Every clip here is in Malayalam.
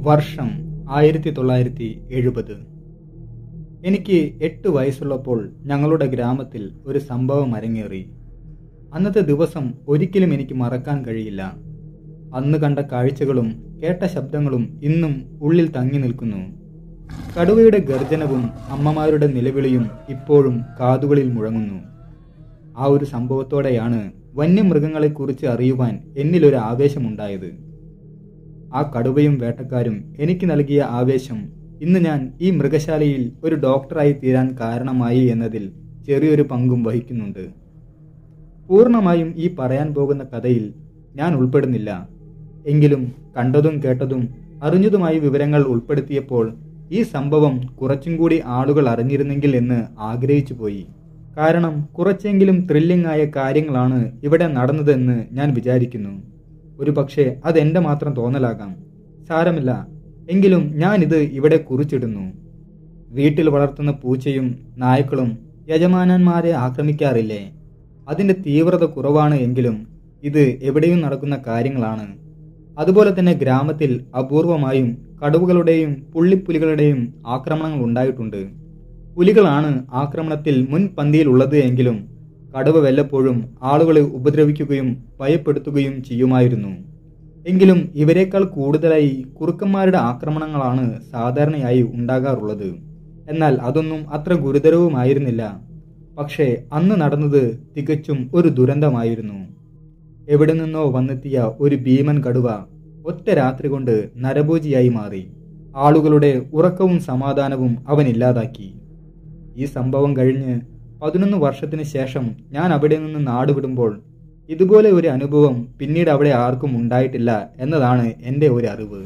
വർഷം ആയിരത്തി തൊള്ളായിരത്തി എഴുപത് എനിക്ക് എട്ട് വയസ്സുള്ളപ്പോൾ ഞങ്ങളുടെ ഗ്രാമത്തിൽ ഒരു സംഭവം അരങ്ങേറി അന്നത്തെ ദിവസം ഒരിക്കലും എനിക്ക് മറക്കാൻ കഴിയില്ല അന്ന് കണ്ട കാഴ്ചകളും കേട്ട ശബ്ദങ്ങളും ഇന്നും ഉള്ളിൽ തങ്ങി നിൽക്കുന്നു കടുവയുടെ ഗർജനവും അമ്മമാരുടെ നിലവിളിയും ഇപ്പോഴും കാതുകളിൽ മുഴങ്ങുന്നു ആ ഒരു സംഭവത്തോടെയാണ് വന്യമൃഗങ്ങളെക്കുറിച്ച് അറിയുവാൻ എന്നിലൊരു ആവേശമുണ്ടായത് ആ കടുവയും വേട്ടക്കാരും എനിക്ക് നൽകിയ ആവേശം ഇന്ന് ഞാൻ ഈ മൃഗശാലയിൽ ഒരു ഡോക്ടറായി തീരാൻ കാരണമായി എന്നതിൽ ചെറിയൊരു പങ്കും വഹിക്കുന്നുണ്ട് പൂർണ്ണമായും ഈ പറയാൻ പോകുന്ന കഥയിൽ ഞാൻ ഉൾപ്പെടുന്നില്ല എങ്കിലും കണ്ടതും കേട്ടതും അറിഞ്ഞതുമായ വിവരങ്ങൾ ഉൾപ്പെടുത്തിയപ്പോൾ ഈ സംഭവം കുറച്ചും കൂടി ആളുകൾ അറിഞ്ഞിരുന്നെങ്കിൽ എന്ന് ആഗ്രഹിച്ചു പോയി കാരണം കുറച്ചെങ്കിലും ത്രില്ലിംഗ് ആയ കാര്യങ്ങളാണ് ഇവിടെ നടന്നതെന്ന് ഞാൻ വിചാരിക്കുന്നു ഒരു പക്ഷേ അതെന്റെ മാത്രം തോന്നലാകാം സാരമില്ല എങ്കിലും ഞാനിത് ഇവിടെ കുറിച്ചിടുന്നു വീട്ടിൽ വളർത്തുന്ന പൂച്ചയും നായ്ക്കളും യജമാനന്മാരെ ആക്രമിക്കാറില്ലേ അതിന്റെ തീവ്രത കുറവാണ് എങ്കിലും ഇത് എവിടെയും നടക്കുന്ന കാര്യങ്ങളാണ് അതുപോലെ തന്നെ ഗ്രാമത്തിൽ അപൂർവമായും കടുവകളുടെയും പുള്ളിപ്പുലികളുടെയും ആക്രമണങ്ങൾ ഉണ്ടായിട്ടുണ്ട് പുലികളാണ് ആക്രമണത്തിൽ മുൻപന്തിയിലുള്ളത് എങ്കിലും കടുവ വല്ലപ്പോഴും ആളുകളെ ഉപദ്രവിക്കുകയും ഭയപ്പെടുത്തുകയും ചെയ്യുമായിരുന്നു എങ്കിലും ഇവരെക്കാൾ കൂടുതലായി കുറുക്കന്മാരുടെ ആക്രമണങ്ങളാണ് സാധാരണയായി ഉണ്ടാകാറുള്ളത് എന്നാൽ അതൊന്നും അത്ര ഗുരുതരവുമായിരുന്നില്ല പക്ഷേ അന്ന് നടന്നത് തികച്ചും ഒരു ദുരന്തമായിരുന്നു എവിടെ നിന്നോ വന്നെത്തിയ ഒരു ഭീമൻ കടുവ ഒറ്റ രാത്രി കൊണ്ട് നരഭോജിയായി മാറി ആളുകളുടെ ഉറക്കവും സമാധാനവും അവൻ ഇല്ലാതാക്കി ഈ സംഭവം കഴിഞ്ഞ് പതിനൊന്ന് വർഷത്തിന് ശേഷം ഞാൻ അവിടെ നിന്ന് നാടുവിടുമ്പോൾ ഇതുപോലെ ഒരു അനുഭവം പിന്നീട് അവിടെ ആർക്കും ഉണ്ടായിട്ടില്ല എന്നതാണ് എൻ്റെ ഒരു അറിവ്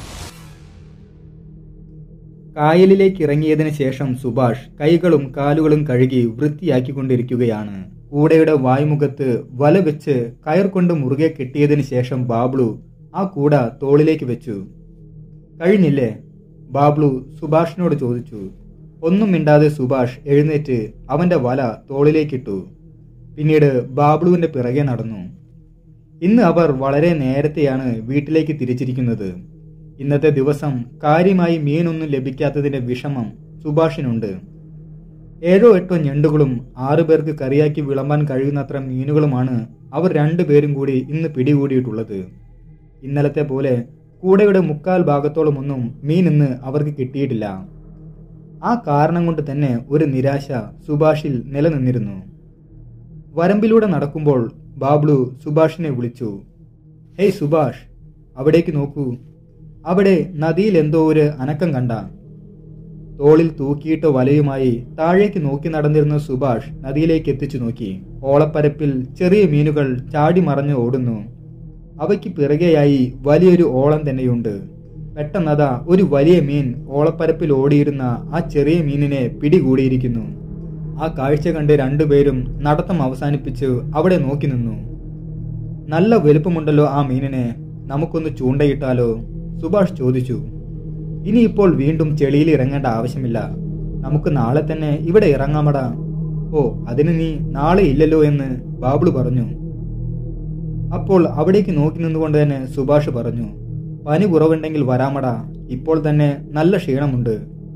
കായലിലേക്ക് ഇറങ്ങിയതിനു ശേഷം സുഭാഷ് കൈകളും കാലുകളും കഴുകി വൃത്തിയാക്കിക്കൊണ്ടിരിക്കുകയാണ് കൂടയുടെ വായ്മുഖത്ത് വല വെച്ച് കയർ കൊണ്ട് മുറുകെ കെട്ടിയതിനു ശേഷം ബാബ്ലു ആ കൂട തോളിലേക്ക് വെച്ചു കഴിഞ്ഞില്ലേ ബാബ്ലു സുഭാഷിനോട് ചോദിച്ചു ഒന്നും മിണ്ടാതെ സുഭാഷ് എഴുന്നേറ്റ് അവന്റെ വല തോളിലേക്കിട്ടു പിന്നീട് ബാബ്ലുവിന്റെ പിറകെ നടന്നു ഇന്ന് അവർ വളരെ നേരത്തെയാണ് വീട്ടിലേക്ക് തിരിച്ചിരിക്കുന്നത് ഇന്നത്തെ ദിവസം കാര്യമായി മീനൊന്നും ലഭിക്കാത്തതിന്റെ വിഷമം സുഭാഷിനുണ്ട് ഏഴോ എട്ടോ ഞണ്ടുകളും ആറു പേർക്ക് കറിയാക്കി വിളമ്പാൻ കഴിയുന്നത്ര മീനുകളുമാണ് അവർ രണ്ടുപേരും കൂടി ഇന്ന് പിടികൂടിയിട്ടുള്ളത് ഇന്നലത്തെ പോലെ കൂടയുടെ മുക്കാൽ ഭാഗത്തോളമൊന്നും മീൻ ഇന്ന് അവർക്ക് കിട്ടിയിട്ടില്ല ആ കാരണം കൊണ്ട് തന്നെ ഒരു നിരാശ സുഭാഷിൽ നിലനിന്നിരുന്നു വരമ്പിലൂടെ നടക്കുമ്പോൾ ബാബ്ലു സുഭാഷിനെ വിളിച്ചു ഹേയ് സുഭാഷ് അവിടേക്ക് നോക്കൂ അവിടെ നദിയിൽ എന്തോ ഒരു അനക്കം കണ്ട തോളിൽ തൂക്കിയിട്ട വലയുമായി താഴേക്ക് നോക്കി നടന്നിരുന്ന സുഭാഷ് നദിയിലേക്ക് എത്തിച്ചു നോക്കി ഓളപ്പരപ്പിൽ ചെറിയ മീനുകൾ ചാടി മറഞ്ഞ് ഓടുന്നു അവയ്ക്ക് പിറകെയായി വലിയൊരു ഓളം തന്നെയുണ്ട് പെട്ടെന്നതാ ഒരു വലിയ മീൻ ഓളപ്പരപ്പിൽ ഓടിയിരുന്ന ആ ചെറിയ മീനിനെ പിടികൂടിയിരിക്കുന്നു ആ കാഴ്ച കണ്ട് രണ്ടുപേരും നടത്തം അവസാനിപ്പിച്ച് അവിടെ നോക്കി നിന്നു നല്ല വലുപ്പമുണ്ടല്ലോ ആ മീനിനെ നമുക്കൊന്ന് ചൂണ്ടയിട്ടാലോ സുഭാഷ് ചോദിച്ചു ഇനിയിപ്പോൾ വീണ്ടും ചെളിയിൽ ഇറങ്ങേണ്ട ആവശ്യമില്ല നമുക്ക് നാളെ തന്നെ ഇവിടെ ഇറങ്ങാമടാ ഓ അതിന് നീ നാളെ ഇല്ലല്ലോ എന്ന് ബാബിളു പറഞ്ഞു അപ്പോൾ അവിടേക്ക് നോക്കി നിന്നുകൊണ്ട് തന്നെ സുഭാഷ് പറഞ്ഞു പനി കുറവുണ്ടെങ്കിൽ വരാമടാ ഇപ്പോൾ തന്നെ നല്ല ക്ഷീണമുണ്ട്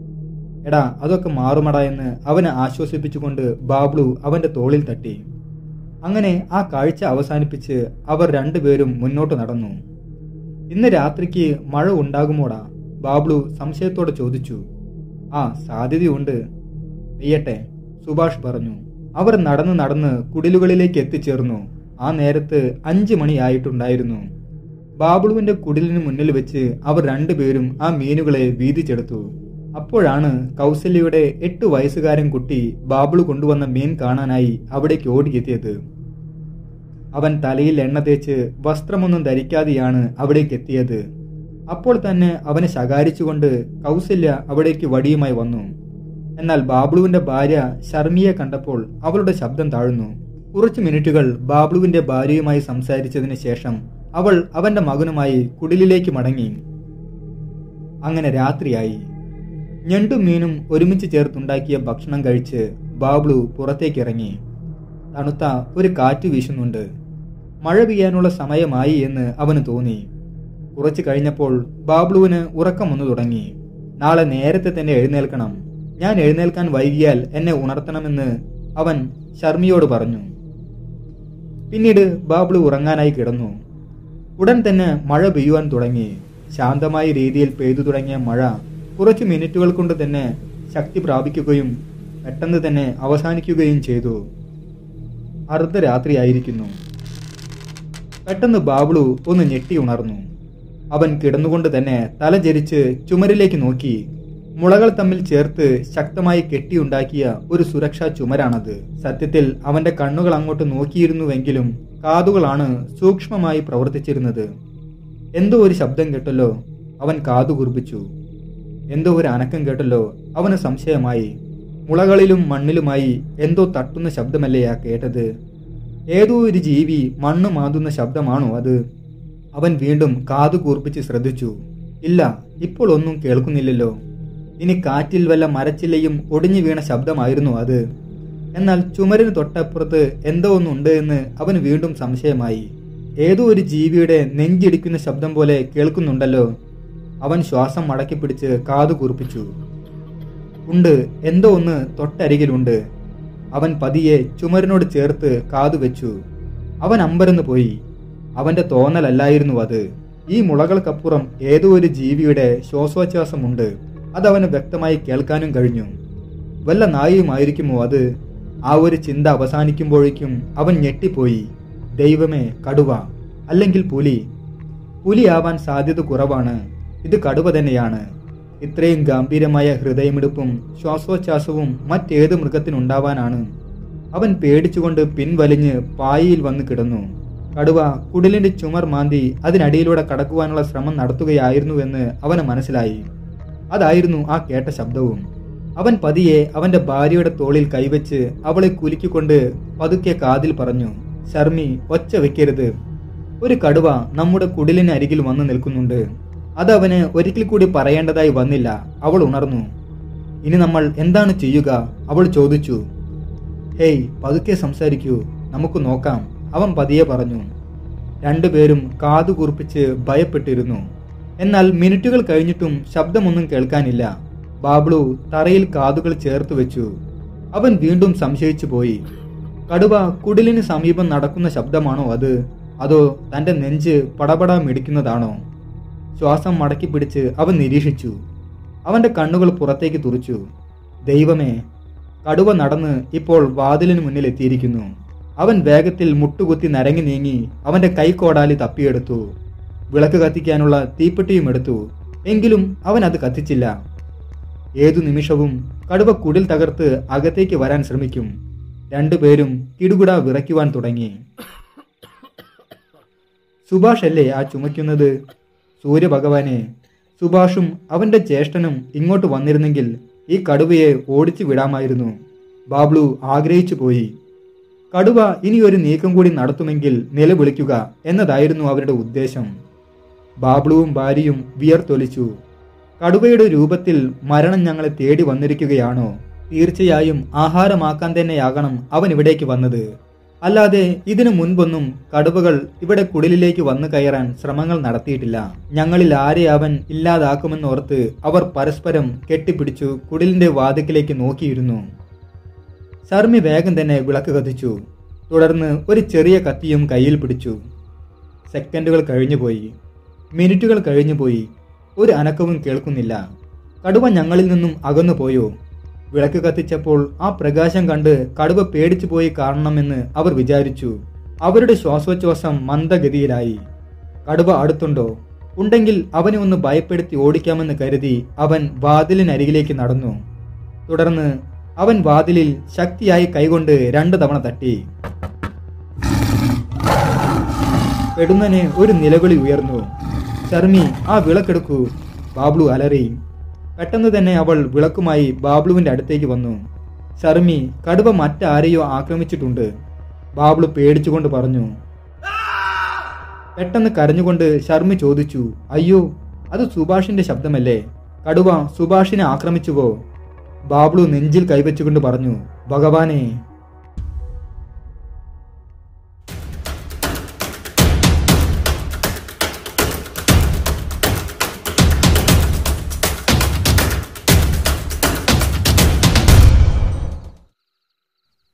എടാ അതൊക്കെ മാറുമടാ എന്ന് അവനെ ആശ്വസിപ്പിച്ചുകൊണ്ട് ബാബ്ലു അവന്റെ തോളിൽ തട്ടി അങ്ങനെ ആ കാഴ്ച അവസാനിപ്പിച്ച് അവർ രണ്ടുപേരും മുന്നോട്ട് നടന്നു ഇന്ന് രാത്രിക്ക് മഴ ഉണ്ടാകുമോടാ ബാബ്ലു സംശയത്തോടെ ചോദിച്ചു ആ സാധ്യതയുണ്ട് പെയ്യട്ടെ സുഭാഷ് പറഞ്ഞു അവർ നടന്ന് നടന്ന് കുടിലുകളിലേക്ക് എത്തിച്ചേർന്നു ആ നേരത്ത് അഞ്ച് മണിയായിട്ടുണ്ടായിരുന്നു ബാബുളുവിന്റെ കുടിലിന് മുന്നിൽ വെച്ച് അവർ രണ്ടുപേരും ആ മീനുകളെ വീതിച്ചെടുത്തു അപ്പോഴാണ് കൗസല്യയുടെ എട്ട് വയസ്സുകാരൻ കുട്ടി ബാബുളു കൊണ്ടുവന്ന മീൻ കാണാനായി അവിടേക്ക് ഓടിയെത്തിയത് അവൻ തലയിൽ എണ്ണ തേച്ച് വസ്ത്രമൊന്നും ധരിക്കാതെയാണ് അവിടേക്ക് എത്തിയത് അപ്പോൾ തന്നെ അവനെ ശകാരിച്ചുകൊണ്ട് കൗസല്യ അവിടേക്ക് വടിയുമായി വന്നു എന്നാൽ ബാബ്ലുവിന്റെ ഭാര്യ ശർമിയെ കണ്ടപ്പോൾ അവളുടെ ശബ്ദം താഴ്ന്നു കുറച്ചു മിനിറ്റുകൾ ബാബ്ലുവിന്റെ ഭാര്യയുമായി സംസാരിച്ചതിന് ശേഷം അവൾ അവന്റെ മകനുമായി കുടിലിലേക്ക് മടങ്ങി അങ്ങനെ രാത്രിയായി ഞണ്ടും മീനും ഒരുമിച്ച് ചേർത്തുണ്ടാക്കിയ ഭക്ഷണം കഴിച്ച് ബാബ്ലു പുറത്തേക്കിറങ്ങി തണുത്ത ഒരു കാറ്റ് വീശുന്നുണ്ട് മഴ പെയ്യാനുള്ള സമയമായി എന്ന് അവന് തോന്നി കുറച്ചു കഴിഞ്ഞപ്പോൾ ബാബ്ലുവിന് ഉറക്കം വന്നു തുടങ്ങി നാളെ നേരത്തെ തന്നെ എഴുന്നേൽക്കണം ഞാൻ എഴുന്നേൽക്കാൻ വൈകിയാൽ എന്നെ ഉണർത്തണമെന്ന് അവൻ ശർമിയോട് പറഞ്ഞു പിന്നീട് ബാബ്ലു ഉറങ്ങാനായി കിടന്നു ഉടൻ തന്നെ മഴ പെയ്യുവാൻ തുടങ്ങി ശാന്തമായ രീതിയിൽ പെയ്തു തുടങ്ങിയ മഴ കുറച്ച് മിനിറ്റുകൾ കൊണ്ട് തന്നെ ശക്തി പ്രാപിക്കുകയും പെട്ടെന്ന് തന്നെ അവസാനിക്കുകയും ചെയ്തു അർദ്ധരാത്രിയായിരിക്കുന്നു പെട്ടെന്ന് ബാബ്ലു ഒന്ന് ഞെട്ടി ഉണർന്നു അവൻ കിടന്നുകൊണ്ട് തന്നെ തലചരിച്ച് ചുമരിലേക്ക് നോക്കി മുളകൾ തമ്മിൽ ചേർത്ത് ശക്തമായി കെട്ടിയുണ്ടാക്കിയ ഒരു സുരക്ഷാ ചുമരാണത് സത്യത്തിൽ അവന്റെ കണ്ണുകൾ അങ്ങോട്ട് നോക്കിയിരുന്നുവെങ്കിലും കാതുകളാണ് സൂക്ഷ്മമായി പ്രവർത്തിച്ചിരുന്നത് എന്തോ ഒരു ശബ്ദം കേട്ടല്ലോ അവൻ കാതു കുറിപ്പിച്ചു എന്തോ ഒരു അനക്കം കേട്ടല്ലോ അവന് സംശയമായി മുളകളിലും മണ്ണിലുമായി എന്തോ തട്ടുന്ന ശബ്ദമല്ലേ ആ കേട്ടത് ഏതോ ഒരു ജീവി മണ്ണ് മാന്തുന്ന ശബ്ദമാണോ അത് അവൻ വീണ്ടും കാതു കൂർപ്പിച്ച് ശ്രദ്ധിച്ചു ഇല്ല ഇപ്പോൾ ഒന്നും കേൾക്കുന്നില്ലല്ലോ ഇനി കാറ്റിൽ വല്ല മരച്ചില്ലയും ഒടിഞ്ഞു വീണ ശബ്ദമായിരുന്നു അത് എന്നാൽ ചുമരിന് തൊട്ടപ്പുറത്ത് എന്തോ ഒന്നുണ്ട് എന്ന് അവന് വീണ്ടും സംശയമായി ഏതോ ഒരു ജീവിയുടെ നെഞ്ചിടിക്കുന്ന ശബ്ദം പോലെ കേൾക്കുന്നുണ്ടല്ലോ അവൻ ശ്വാസം മടക്കി പിടിച്ച് കാതു കുറിപ്പിച്ചു ഉണ്ട് എന്തോ ഒന്ന് തൊട്ടരികിലുണ്ട് അവൻ പതിയെ ചുമരിനോട് ചേർത്ത് കാതു വെച്ചു അവൻ അമ്പരന്ന് പോയി അവന്റെ തോന്നലല്ലായിരുന്നു അത് ഈ മുളകൾക്കപ്പുറം ഏതോ ഒരു ജീവിയുടെ ശ്വാസോച്ഛ്വാസമുണ്ട് അതവന് വ്യക്തമായി കേൾക്കാനും കഴിഞ്ഞു വല്ല നായയുമായിരിക്കുമോ അത് ആ ഒരു ചിന്ത അവസാനിക്കുമ്പോഴേക്കും അവൻ ഞെട്ടിപ്പോയി ദൈവമേ കടുവ അല്ലെങ്കിൽ പുലി പുലിയാവാൻ സാധ്യത കുറവാണ് ഇത് കടുവ തന്നെയാണ് ഇത്രയും ഗംഭീരമായ ഹൃദയമിടിപ്പും ശ്വാസോച്ഛ്വാസവും മറ്റേത് മൃഗത്തിനുണ്ടാവാനാണ് അവൻ പേടിച്ചുകൊണ്ട് പിൻവലിഞ്ഞ് പായയിൽ വന്ന് കിടന്നു കടുവ കുടിലിന്റെ ചുമർ മാന്തി അതിനടിയിലൂടെ കടക്കുവാനുള്ള ശ്രമം നടത്തുകയായിരുന്നുവെന്ന് അവന് മനസ്സിലായി അതായിരുന്നു ആ കേട്ട ശബ്ദവും അവൻ പതിയെ അവന്റെ ഭാര്യയുടെ തോളിൽ കൈവച്ച് അവളെ കുലുക്കിക്കൊണ്ട് പതുക്കെ കാതിൽ പറഞ്ഞു ശർമ്മി ഒച്ച വെക്കരുത് ഒരു കടുവ നമ്മുടെ കുടിലിന് അരികിൽ വന്നു നിൽക്കുന്നുണ്ട് അത് അവന് ഒരിക്കൽ കൂടി പറയേണ്ടതായി വന്നില്ല അവൾ ഉണർന്നു ഇനി നമ്മൾ എന്താണ് ചെയ്യുക അവൾ ചോദിച്ചു ഹേയ് പതുക്കെ സംസാരിക്കൂ നമുക്ക് നോക്കാം അവൻ പതിയെ പറഞ്ഞു രണ്ടുപേരും കാതു കുറിപ്പിച്ച് ഭയപ്പെട്ടിരുന്നു എന്നാൽ മിനിറ്റുകൾ കഴിഞ്ഞിട്ടും ശബ്ദമൊന്നും കേൾക്കാനില്ല ബാബ്ലു തറയിൽ കാതുകൾ ചേർത്ത് വെച്ചു അവൻ വീണ്ടും സംശയിച്ചു പോയി കടുവ കുടിലിന് സമീപം നടക്കുന്ന ശബ്ദമാണോ അത് അതോ തന്റെ നെഞ്ച് പടപടാ മിടിക്കുന്നതാണോ ശ്വാസം മടക്കി പിടിച്ച് അവൻ നിരീക്ഷിച്ചു അവന്റെ കണ്ണുകൾ പുറത്തേക്ക് തുറച്ചു ദൈവമേ കടുവ നടന്ന് ഇപ്പോൾ വാതിലിന് മുന്നിൽ എത്തിയിരിക്കുന്നു അവൻ വേഗത്തിൽ മുട്ടുകുത്തി നരങ്ങി നീങ്ങി അവന്റെ കൈക്കോടാലി തപ്പിയെടുത്തു വിളക്ക് കത്തിക്കാനുള്ള തീപ്പെട്ടിയും എടുത്തു എങ്കിലും അവൻ അത് കത്തിച്ചില്ല ഏതു നിമിഷവും കടുവ കുടിൽ തകർത്ത് അകത്തേക്ക് വരാൻ ശ്രമിക്കും രണ്ടുപേരും കിടുകിട വിറയ്ക്കുവാൻ തുടങ്ങി സുഭാഷ് അല്ലേ ആ ചുമയ്ക്കുന്നത് സൂര്യഭഗവാനെ സുഭാഷും അവന്റെ ജ്യേഷ്ഠനും ഇങ്ങോട്ട് വന്നിരുന്നെങ്കിൽ ഈ കടുവയെ ഓടിച്ചു വിടാമായിരുന്നു ബാബ്ലു ആഗ്രഹിച്ചു പോയി കടുവ ഇനി ഒരു നീക്കം കൂടി നടത്തുമെങ്കിൽ നിലവിളിക്കുക എന്നതായിരുന്നു അവരുടെ ഉദ്ദേശം ബാബ്ലുവും ഭാര്യയും വിയർത്തൊലിച്ചു കടുവയുടെ രൂപത്തിൽ മരണം ഞങ്ങളെ തേടി വന്നിരിക്കുകയാണോ തീർച്ചയായും ആഹാരമാക്കാൻ തന്നെയാകണം അവൻ ഇവിടേക്ക് വന്നത് അല്ലാതെ ഇതിനു മുൻപൊന്നും കടുവകൾ ഇവിടെ കുടിലിലേക്ക് വന്നു കയറാൻ ശ്രമങ്ങൾ നടത്തിയിട്ടില്ല ഞങ്ങളിൽ ആരെ അവൻ ഇല്ലാതാക്കുമെന്നോർത്ത് അവർ പരസ്പരം കെട്ടിപ്പിടിച്ചു കുടിലിന്റെ വാതിക്കലേക്ക് നോക്കിയിരുന്നു ശർമ്മി വേഗം തന്നെ വിളക്ക് കത്തിച്ചു തുടർന്ന് ഒരു ചെറിയ കത്തിയും കയ്യിൽ പിടിച്ചു സെക്കൻഡുകൾ കഴിഞ്ഞുപോയി മിനിറ്റുകൾ കഴിഞ്ഞുപോയി ഒരു അനക്കവും കേൾക്കുന്നില്ല കടുവ ഞങ്ങളിൽ നിന്നും അകന്നു പോയോ വിളക്ക് കത്തിച്ചപ്പോൾ ആ പ്രകാശം കണ്ട് കടുവ പേടിച്ചു പോയി കാണണമെന്ന് അവർ വിചാരിച്ചു അവരുടെ ശ്വാസോച്ഛ്വാസം മന്ദഗതിയിലായി കടുവ അടുത്തുണ്ടോ ഉണ്ടെങ്കിൽ അവനെ ഒന്ന് ഭയപ്പെടുത്തി ഓടിക്കാമെന്ന് കരുതി അവൻ വാതിലിനരികിലേക്ക് നടന്നു തുടർന്ന് അവൻ വാതിലിൽ ശക്തിയായി കൈകൊണ്ട് രണ്ടു തവണ തട്ടി പെടുന്നനെ ഒരു നിലവിളി ഉയർന്നു ശർമ്മി ആ വിളക്കെടുക്കൂ ബാബ്ലു അലറി പെട്ടെന്ന് തന്നെ അവൾ വിളക്കുമായി ബാബ്ലുവിന്റെ അടുത്തേക്ക് വന്നു ശർമ്മി കടുവ മറ്റാരെയോ ആക്രമിച്ചിട്ടുണ്ട് ബാബ്ലു പേടിച്ചുകൊണ്ട് പറഞ്ഞു പെട്ടെന്ന് കരഞ്ഞുകൊണ്ട് ശർമ്മി ചോദിച്ചു അയ്യോ അത് സുഭാഷിന്റെ ശബ്ദമല്ലേ കടുവ സുഭാഷിനെ ആക്രമിച്ചുവോ ബാബ്ലു നെഞ്ചിൽ കൈവച്ചുകൊണ്ട് പറഞ്ഞു ഭഗവാനെ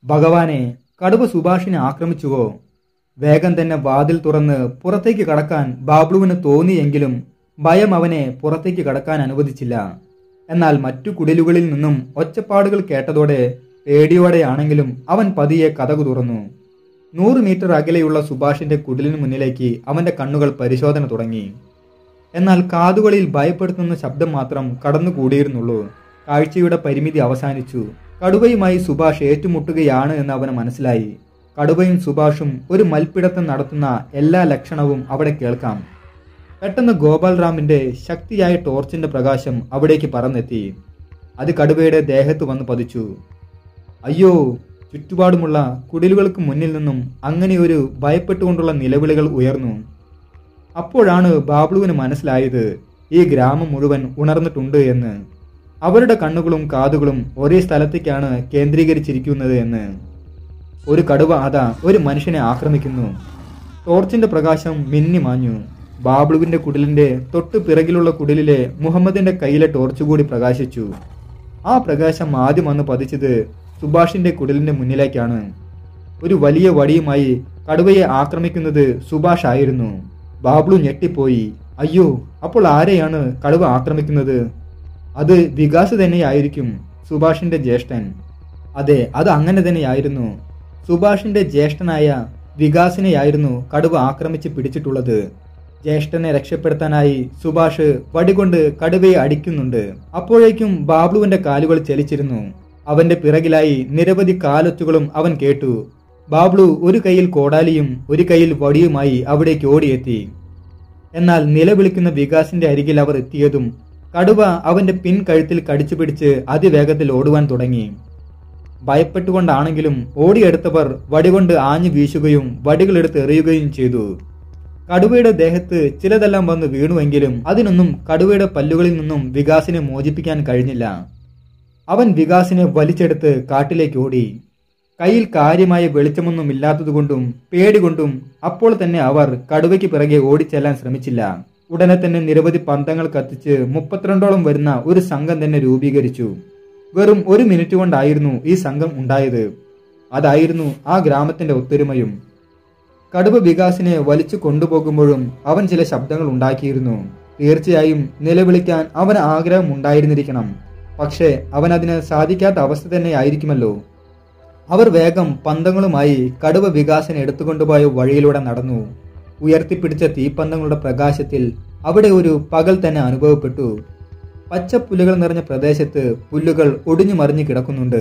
ഭഗവാനെ കടുവ സുഭാഷിനെ ആക്രമിച്ചുവോ വേഗം തന്നെ വാതിൽ തുറന്ന് പുറത്തേക്ക് കടക്കാൻ ബാബ്ലുവിന് തോന്നിയെങ്കിലും ഭയം അവനെ പുറത്തേക്ക് കടക്കാൻ അനുവദിച്ചില്ല എന്നാൽ മറ്റു കുടിലുകളിൽ നിന്നും ഒച്ചപ്പാടുകൾ കേട്ടതോടെ പേടിയോടെയാണെങ്കിലും അവൻ പതിയെ കഥകു തുറന്നു നൂറ് മീറ്റർ അകലെയുള്ള സുഭാഷിന്റെ കുടിലിന് മുന്നിലേക്ക് അവന്റെ കണ്ണുകൾ പരിശോധന തുടങ്ങി എന്നാൽ കാതുകളിൽ ഭയപ്പെടുത്തുന്ന ശബ്ദം മാത്രം കടന്നുകൂടിയിരുന്നുള്ളൂ കാഴ്ചയുടെ പരിമിതി അവസാനിച്ചു കടുവയുമായി സുഭാഷ് ഏറ്റുമുട്ടുകയാണ് എന്ന് അവന് മനസ്സിലായി കടുവയും സുഭാഷും ഒരു മൽപ്പിടത്തം നടത്തുന്ന എല്ലാ ലക്ഷണവും അവിടെ കേൾക്കാം പെട്ടെന്ന് ഗോപാൽറാമിന്റെ ശക്തിയായ ടോർച്ചിന്റെ പ്രകാശം അവിടേക്ക് പറന്നെത്തി അത് കടുവയുടെ ദേഹത്ത് വന്ന് പതിച്ചു അയ്യോ ചുറ്റുപാടുമുള്ള കുടിലുകൾക്ക് മുന്നിൽ നിന്നും അങ്ങനെ ഒരു ഭയപ്പെട്ടുകൊണ്ടുള്ള നിലവിളികൾ ഉയർന്നു അപ്പോഴാണ് ബാബ്ലുവിന് മനസ്സിലായത് ഈ ഗ്രാമം മുഴുവൻ ഉണർന്നിട്ടുണ്ട് എന്ന് അവരുടെ കണ്ണുകളും കാതുകളും ഒരേ സ്ഥലത്തേക്കാണ് കേന്ദ്രീകരിച്ചിരിക്കുന്നത് എന്ന് ഒരു കടുവ അതാ ഒരു മനുഷ്യനെ ആക്രമിക്കുന്നു ടോർച്ചിന്റെ പ്രകാശം മിന്നി മാഞ്ഞു ബാബ്ലുവിന്റെ കുടിലിന്റെ തൊട്ടു പിറകിലുള്ള കുടിലിലെ മുഹമ്മദിന്റെ കയ്യിലെ ടോർച്ച് കൂടി പ്രകാശിച്ചു ആ പ്രകാശം ആദ്യം വന്ന് പതിച്ചത് സുഭാഷിന്റെ കുടിലിന്റെ മുന്നിലേക്കാണ് ഒരു വലിയ വടിയുമായി കടുവയെ ആക്രമിക്കുന്നത് സുഭാഷ് ആയിരുന്നു ബാബ്ലു ഞെട്ടിപ്പോയി അയ്യോ അപ്പോൾ ആരെയാണ് കടുവ ആക്രമിക്കുന്നത് അത് വികാസ് തന്നെയായിരിക്കും സുഭാഷിന്റെ ജ്യേഷ്ഠൻ അതെ അത് അങ്ങനെ തന്നെയായിരുന്നു സുഭാഷിന്റെ ജ്യേഷ്ഠനായ വികാസിനെയായിരുന്നു കടുവ ആക്രമിച്ച് പിടിച്ചിട്ടുള്ളത് ജ്യേഷ്ഠനെ രക്ഷപ്പെടുത്താനായി സുഭാഷ് വടികൊണ്ട് കടുവയെ അടിക്കുന്നുണ്ട് അപ്പോഴേക്കും ബാബ്ലുവിന്റെ കാലുകൾ ചലിച്ചിരുന്നു അവന്റെ പിറകിലായി നിരവധി കാലൊച്ചുകളും അവൻ കേട്ടു ബാബ്ലു ഒരു കൈയിൽ കോടാലിയും ഒരു കൈയിൽ വടിയുമായി അവിടേക്ക് ഓടിയെത്തി എന്നാൽ നിലവിളിക്കുന്ന വികാസിന്റെ അരികിൽ അവർ എത്തിയതും കടുവ അവന്റെ പിൻകഴുത്തിൽ കടിച്ചു പിടിച്ച് അതിവേഗത്തിൽ ഓടുവാൻ തുടങ്ങി ഭയപ്പെട്ടുകൊണ്ടാണെങ്കിലും ഓടിയെടുത്തവർ വടികൊണ്ട് ആഞ്ഞു വീശുകയും വടികളെടുത്ത് എറിയുകയും ചെയ്തു കടുവയുടെ ദേഹത്ത് ചിലതെല്ലാം വന്ന് വീണുവെങ്കിലും അതിനൊന്നും കടുവയുടെ പല്ലുകളിൽ നിന്നും വികാസിനെ മോചിപ്പിക്കാൻ കഴിഞ്ഞില്ല അവൻ വികാസിനെ വലിച്ചെടുത്ത് കാട്ടിലേക്ക് ഓടി കയ്യിൽ കാര്യമായ വെളിച്ചമൊന്നും ഇല്ലാത്തതുകൊണ്ടും പേടികൊണ്ടും അപ്പോൾ തന്നെ അവർ കടുവയ്ക്ക് പിറകെ ഓടിച്ചെല്ലാൻ ശ്രമിച്ചില്ല ഉടനെ തന്നെ നിരവധി പന്തങ്ങൾ കത്തിച്ച് മുപ്പത്തിരണ്ടോളം വരുന്ന ഒരു സംഘം തന്നെ രൂപീകരിച്ചു വെറും ഒരു മിനിറ്റ് കൊണ്ടായിരുന്നു ഈ സംഘം ഉണ്ടായത് അതായിരുന്നു ആ ഗ്രാമത്തിന്റെ ഒത്തൊരുമയും കടുവ വികാസിനെ വലിച്ചു കൊണ്ടുപോകുമ്പോഴും അവൻ ചില ശബ്ദങ്ങൾ ഉണ്ടാക്കിയിരുന്നു തീർച്ചയായും നിലവിളിക്കാൻ അവന് ആഗ്രഹം ഉണ്ടായിരുന്നിരിക്കണം പക്ഷേ അവൻ അതിന് സാധിക്കാത്ത അവസ്ഥ തന്നെ ആയിരിക്കുമല്ലോ അവർ വേഗം പന്തങ്ങളുമായി കടുവ വികാസിനെ എടുത്തുകൊണ്ടുപോയ വഴിയിലൂടെ നടന്നു ഉയർത്തിപ്പിടിച്ച തീപ്പന്തങ്ങളുടെ പ്രകാശത്തിൽ അവിടെ ഒരു പകൽ തന്നെ അനുഭവപ്പെട്ടു പച്ച പുല്ലുകൾ നിറഞ്ഞ പ്രദേശത്ത് പുല്ലുകൾ ഒടിഞ്ഞു മറിഞ്ഞു കിടക്കുന്നുണ്ട്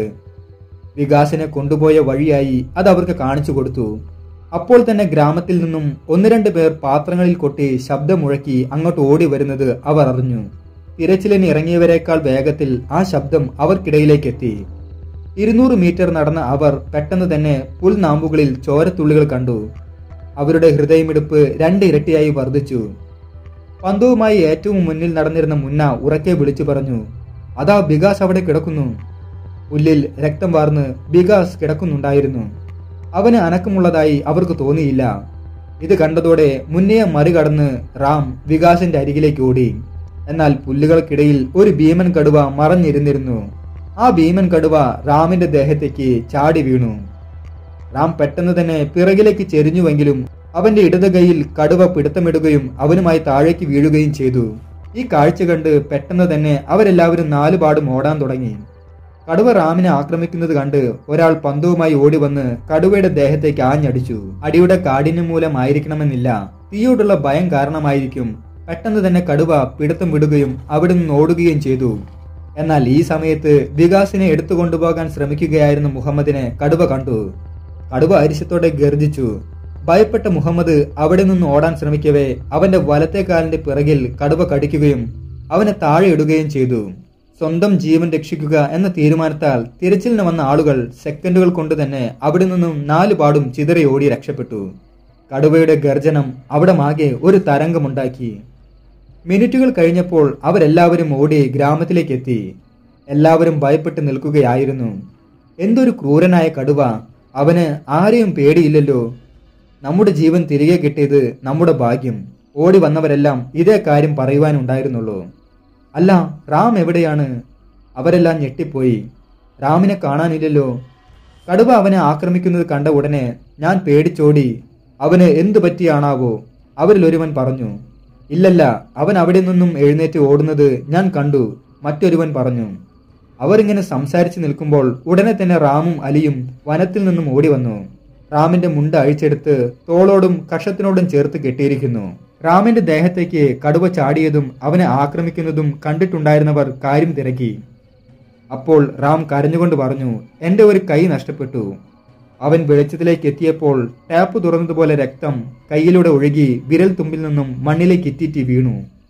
വികാസിനെ കൊണ്ടുപോയ വഴിയായി അത് അവർക്ക് കാണിച്ചു കൊടുത്തു അപ്പോൾ തന്നെ ഗ്രാമത്തിൽ നിന്നും ഒന്ന് രണ്ട് പേർ പാത്രങ്ങളിൽ കൊട്ടി ശബ്ദമുഴക്കി അങ്ങോട്ട് ഓടി വരുന്നത് അവർ അറിഞ്ഞു തിരച്ചിലിന് ഇറങ്ങിയവരെക്കാൾ വേഗത്തിൽ ആ ശബ്ദം അവർക്കിടയിലേക്ക് എത്തി ഇരുന്നൂറ് മീറ്റർ നടന്ന അവർ പെട്ടെന്ന് തന്നെ പുൽനാമ്പുകളിൽ ചോരത്തുള്ളികൾ കണ്ടു അവരുടെ ഹൃദയമിടിപ്പ് രണ്ട് ഇരട്ടിയായി വർദ്ധിച്ചു പന്തവുമായി ഏറ്റവും മുന്നിൽ നടന്നിരുന്ന മുന്ന ഉറക്കെ വിളിച്ചു പറഞ്ഞു അതാ ബികാസ് അവിടെ കിടക്കുന്നു പുല്ലിൽ രക്തം വാർന്ന് ബികാസ് കിടക്കുന്നുണ്ടായിരുന്നു അവന് അനക്കമുള്ളതായി അവർക്ക് തോന്നിയില്ല ഇത് കണ്ടതോടെ മുന്നയെ മറികടന്ന് റാം വികാസിന്റെ അരികിലേക്ക് ഓടി എന്നാൽ പുല്ലുകൾക്കിടയിൽ ഒരു ഭീമൻ കടുവ മറഞ്ഞിരുന്നിരുന്നു ആ ഭീമൻ കടുവ റാമിന്റെ ദേഹത്തേക്ക് ചാടി വീണു റാം പെട്ടെന്ന് തന്നെ പിറകിലേക്ക് ചെരിഞ്ഞുവെങ്കിലും അവന്റെ ഇടത് കൈയിൽ കടുവ പിടുത്തമിടുകയും അവനുമായി താഴേക്ക് വീഴുകയും ചെയ്തു ഈ കാഴ്ച കണ്ട് പെട്ടെന്ന് തന്നെ അവരെല്ലാവരും നാലുപാടും ഓടാൻ തുടങ്ങി കടുവ റാമിനെ ആക്രമിക്കുന്നത് കണ്ട് ഒരാൾ പന്തവുമായി ഓടി വന്ന് കടുവയുടെ ദേഹത്തേക്ക് ആഞ്ഞടിച്ചു അടിയുടെ കാഠിന്യം മൂലമായിരിക്കണമെന്നില്ല തീയോടുള്ള ഭയം കാരണമായിരിക്കും പെട്ടെന്ന് തന്നെ കടുവ പിടുത്തം വിടുകയും അവിടെ നിന്ന് ഓടുകയും ചെയ്തു എന്നാൽ ഈ സമയത്ത് വികാസിനെ എടുത്തു കൊണ്ടുപോകാൻ ശ്രമിക്കുകയായിരുന്ന മുഹമ്മദിനെ കടുവ കണ്ടു കടുവ അരിശത്തോടെ ഗർജിച്ചു ഭയപ്പെട്ട മുഹമ്മദ് അവിടെ നിന്ന് ഓടാൻ ശ്രമിക്കവേ അവന്റെ വലത്തെ കാലിന്റെ പിറകിൽ കടുവ കടിക്കുകയും അവനെ താഴെ ഇടുകയും ചെയ്തു സ്വന്തം ജീവൻ രക്ഷിക്കുക എന്ന തീരുമാനത്താൽ തിരച്ചിലിന് വന്ന ആളുകൾ സെക്കൻഡുകൾ കൊണ്ട് തന്നെ അവിടെ നിന്നും നാലുപാടും ചിതറി ഓടി രക്ഷപ്പെട്ടു കടുവയുടെ ഗർജനം അവിടെ മാകെ ഒരു തരംഗമുണ്ടാക്കി മിനിറ്റുകൾ കഴിഞ്ഞപ്പോൾ അവരെല്ലാവരും ഓടി ഗ്രാമത്തിലേക്ക് എത്തി എല്ലാവരും ഭയപ്പെട്ട് നിൽക്കുകയായിരുന്നു എന്തൊരു ക്രൂരനായ കടുവ അവന് ആരെയും പേടിയില്ലല്ലോ നമ്മുടെ ജീവൻ തിരികെ കിട്ടിയത് നമ്മുടെ ഭാഗ്യം ഓടി വന്നവരെല്ലാം ഇതേ കാര്യം പറയുവാനുണ്ടായിരുന്നുള്ളൂ അല്ല റാം എവിടെയാണ് അവരെല്ലാം ഞെട്ടിപ്പോയി റാമിനെ കാണാനില്ലല്ലോ കടുവ അവനെ ആക്രമിക്കുന്നത് കണ്ട ഉടനെ ഞാൻ പേടിച്ചോടി അവന് എന്തു പറ്റിയാണാവോ അവരിലൊരുവൻ പറഞ്ഞു ഇല്ലല്ല അവൻ അവിടെ നിന്നും എഴുന്നേറ്റ് ഓടുന്നത് ഞാൻ കണ്ടു മറ്റൊരുവൻ പറഞ്ഞു അവരിങ്ങനെ സംസാരിച്ചു നിൽക്കുമ്പോൾ ഉടനെ തന്നെ റാമും അലിയും വനത്തിൽ നിന്നും ഓടി വന്നു റാമിന്റെ മുണ്ട് അഴിച്ചെടുത്ത് തോളോടും കഷത്തിനോടും ചേർത്ത് കെട്ടിയിരിക്കുന്നു റാമിന്റെ ദേഹത്തേക്ക് കടുവ ചാടിയതും അവനെ ആക്രമിക്കുന്നതും കണ്ടിട്ടുണ്ടായിരുന്നവർ കാര്യം തിരക്കി അപ്പോൾ റാം കരഞ്ഞുകൊണ്ട് പറഞ്ഞു എന്റെ ഒരു കൈ നഷ്ടപ്പെട്ടു അവൻ വെളിച്ചത്തിലേക്ക് എത്തിയപ്പോൾ ടാപ്പ് തുറന്നതുപോലെ രക്തം കൈയിലൂടെ ഒഴുകി വിരൽ തുമ്പിൽ നിന്നും മണ്ണിലേക്ക് ഇറ്റിറ്റി വീണു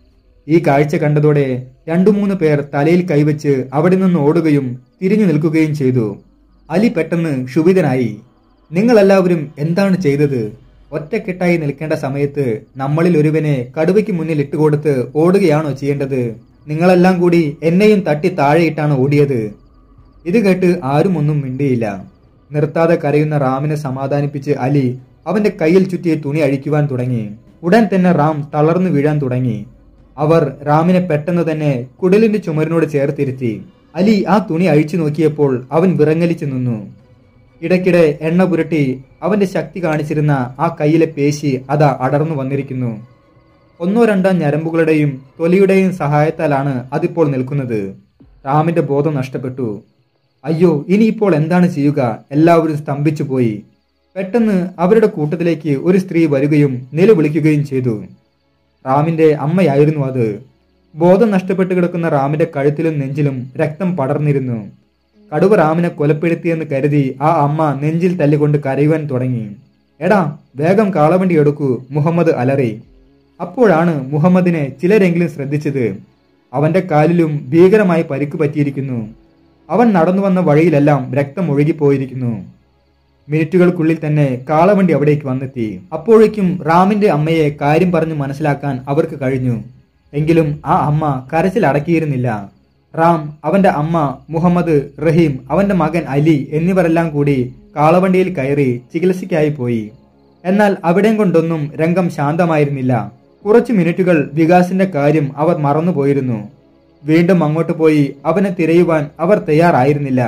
ഈ കാഴ്ച കണ്ടതോടെ രണ്ടു മൂന്ന് പേർ തലയിൽ കൈവച്ച് അവിടെ നിന്ന് ഓടുകയും തിരിഞ്ഞു നിൽക്കുകയും ചെയ്തു അലി പെട്ടെന്ന് ക്ഷുഭിതനായി നിങ്ങളെല്ലാവരും എന്താണ് ചെയ്തത് ഒറ്റക്കെട്ടായി നിൽക്കേണ്ട സമയത്ത് നമ്മളിൽ ഒരുവനെ കടുവയ്ക്ക് മുന്നിൽ ഇട്ടുകൊടുത്ത് ഓടുകയാണോ ചെയ്യേണ്ടത് നിങ്ങളെല്ലാം കൂടി എന്നെയും തട്ടി താഴെയിട്ടാണ് ഓടിയത് ഇത് കേട്ട് ആരും ഒന്നും മിണ്ടിയില്ല നിർത്താതെ കരയുന്ന റാമിനെ സമാധാനിപ്പിച്ച് അലി അവന്റെ കയ്യിൽ ചുറ്റിയ തുണി അഴിക്കുവാൻ തുടങ്ങി ഉടൻ തന്നെ റാം തളർന്നു വീഴാൻ തുടങ്ങി അവർ റാമിനെ പെട്ടെന്ന് തന്നെ കുടലിന്റെ ചുമരിനോട് ചേർത്തിരുത്തി അലി ആ തുണി അഴിച്ചു നോക്കിയപ്പോൾ അവൻ വിറങ്ങലിച്ചു നിന്നു ഇടയ്ക്കിടെ എണ്ണ പുരട്ടി അവന്റെ ശക്തി കാണിച്ചിരുന്ന ആ കയ്യിലെ പേശി അതാ അടർന്നു വന്നിരിക്കുന്നു ഒന്നോ രണ്ടോ ഞരമ്പുകളുടെയും തൊലിയുടെയും സഹായത്താലാണ് അതിപ്പോൾ നിൽക്കുന്നത് റാമിന്റെ ബോധം നഷ്ടപ്പെട്ടു അയ്യോ ഇനിയിപ്പോൾ എന്താണ് ചെയ്യുക എല്ലാവരും സ്തംഭിച്ചു പോയി പെട്ടെന്ന് അവരുടെ കൂട്ടത്തിലേക്ക് ഒരു സ്ത്രീ വരികയും നിലവിളിക്കുകയും ചെയ്തു റാമിന്റെ അമ്മയായിരുന്നു അത് ബോധം നഷ്ടപ്പെട്ട് കിടക്കുന്ന റാമിന്റെ കഴുത്തിലും നെഞ്ചിലും രക്തം പടർന്നിരുന്നു കടുവ റാമിനെ കൊലപ്പെടുത്തിയെന്ന് കരുതി ആ അമ്മ നെഞ്ചിൽ തല്ലിക്കൊണ്ട് കരയുവാൻ തുടങ്ങി എടാ വേഗം കാളവണ്ടി എടുക്കൂ മുഹമ്മദ് അലറി അപ്പോഴാണ് മുഹമ്മദിനെ ചിലരെങ്കിലും ശ്രദ്ധിച്ചത് അവന്റെ കാലിലും ഭീകരമായി പരിക്ക് പറ്റിയിരിക്കുന്നു അവൻ നടന്നു വന്ന വഴിയിലെല്ലാം രക്തം ഒഴുകിപ്പോയിരിക്കുന്നു മിനിറ്റുകൾക്കുള്ളിൽ തന്നെ കാളവണ്ടി അവിടേക്ക് വന്നെത്തി അപ്പോഴേക്കും റാമിന്റെ അമ്മയെ കാര്യം പറഞ്ഞ് മനസ്സിലാക്കാൻ അവർക്ക് കഴിഞ്ഞു എങ്കിലും ആ അമ്മ കരച്ചിൽ അടക്കിയിരുന്നില്ല റാം അവന്റെ അമ്മ മുഹമ്മദ് റഹീം അവന്റെ മകൻ അലി എന്നിവരെല്ലാം കൂടി കാളവണ്ടിയിൽ കയറി ചികിത്സയ്ക്കായി പോയി എന്നാൽ അവിടം കൊണ്ടൊന്നും രംഗം ശാന്തമായിരുന്നില്ല കുറച്ചു മിനിറ്റുകൾ വികാസിന്റെ കാര്യം അവർ മറന്നുപോയിരുന്നു വീണ്ടും അങ്ങോട്ട് പോയി അവനെ തിരയുവാൻ അവർ തയ്യാറായിരുന്നില്ല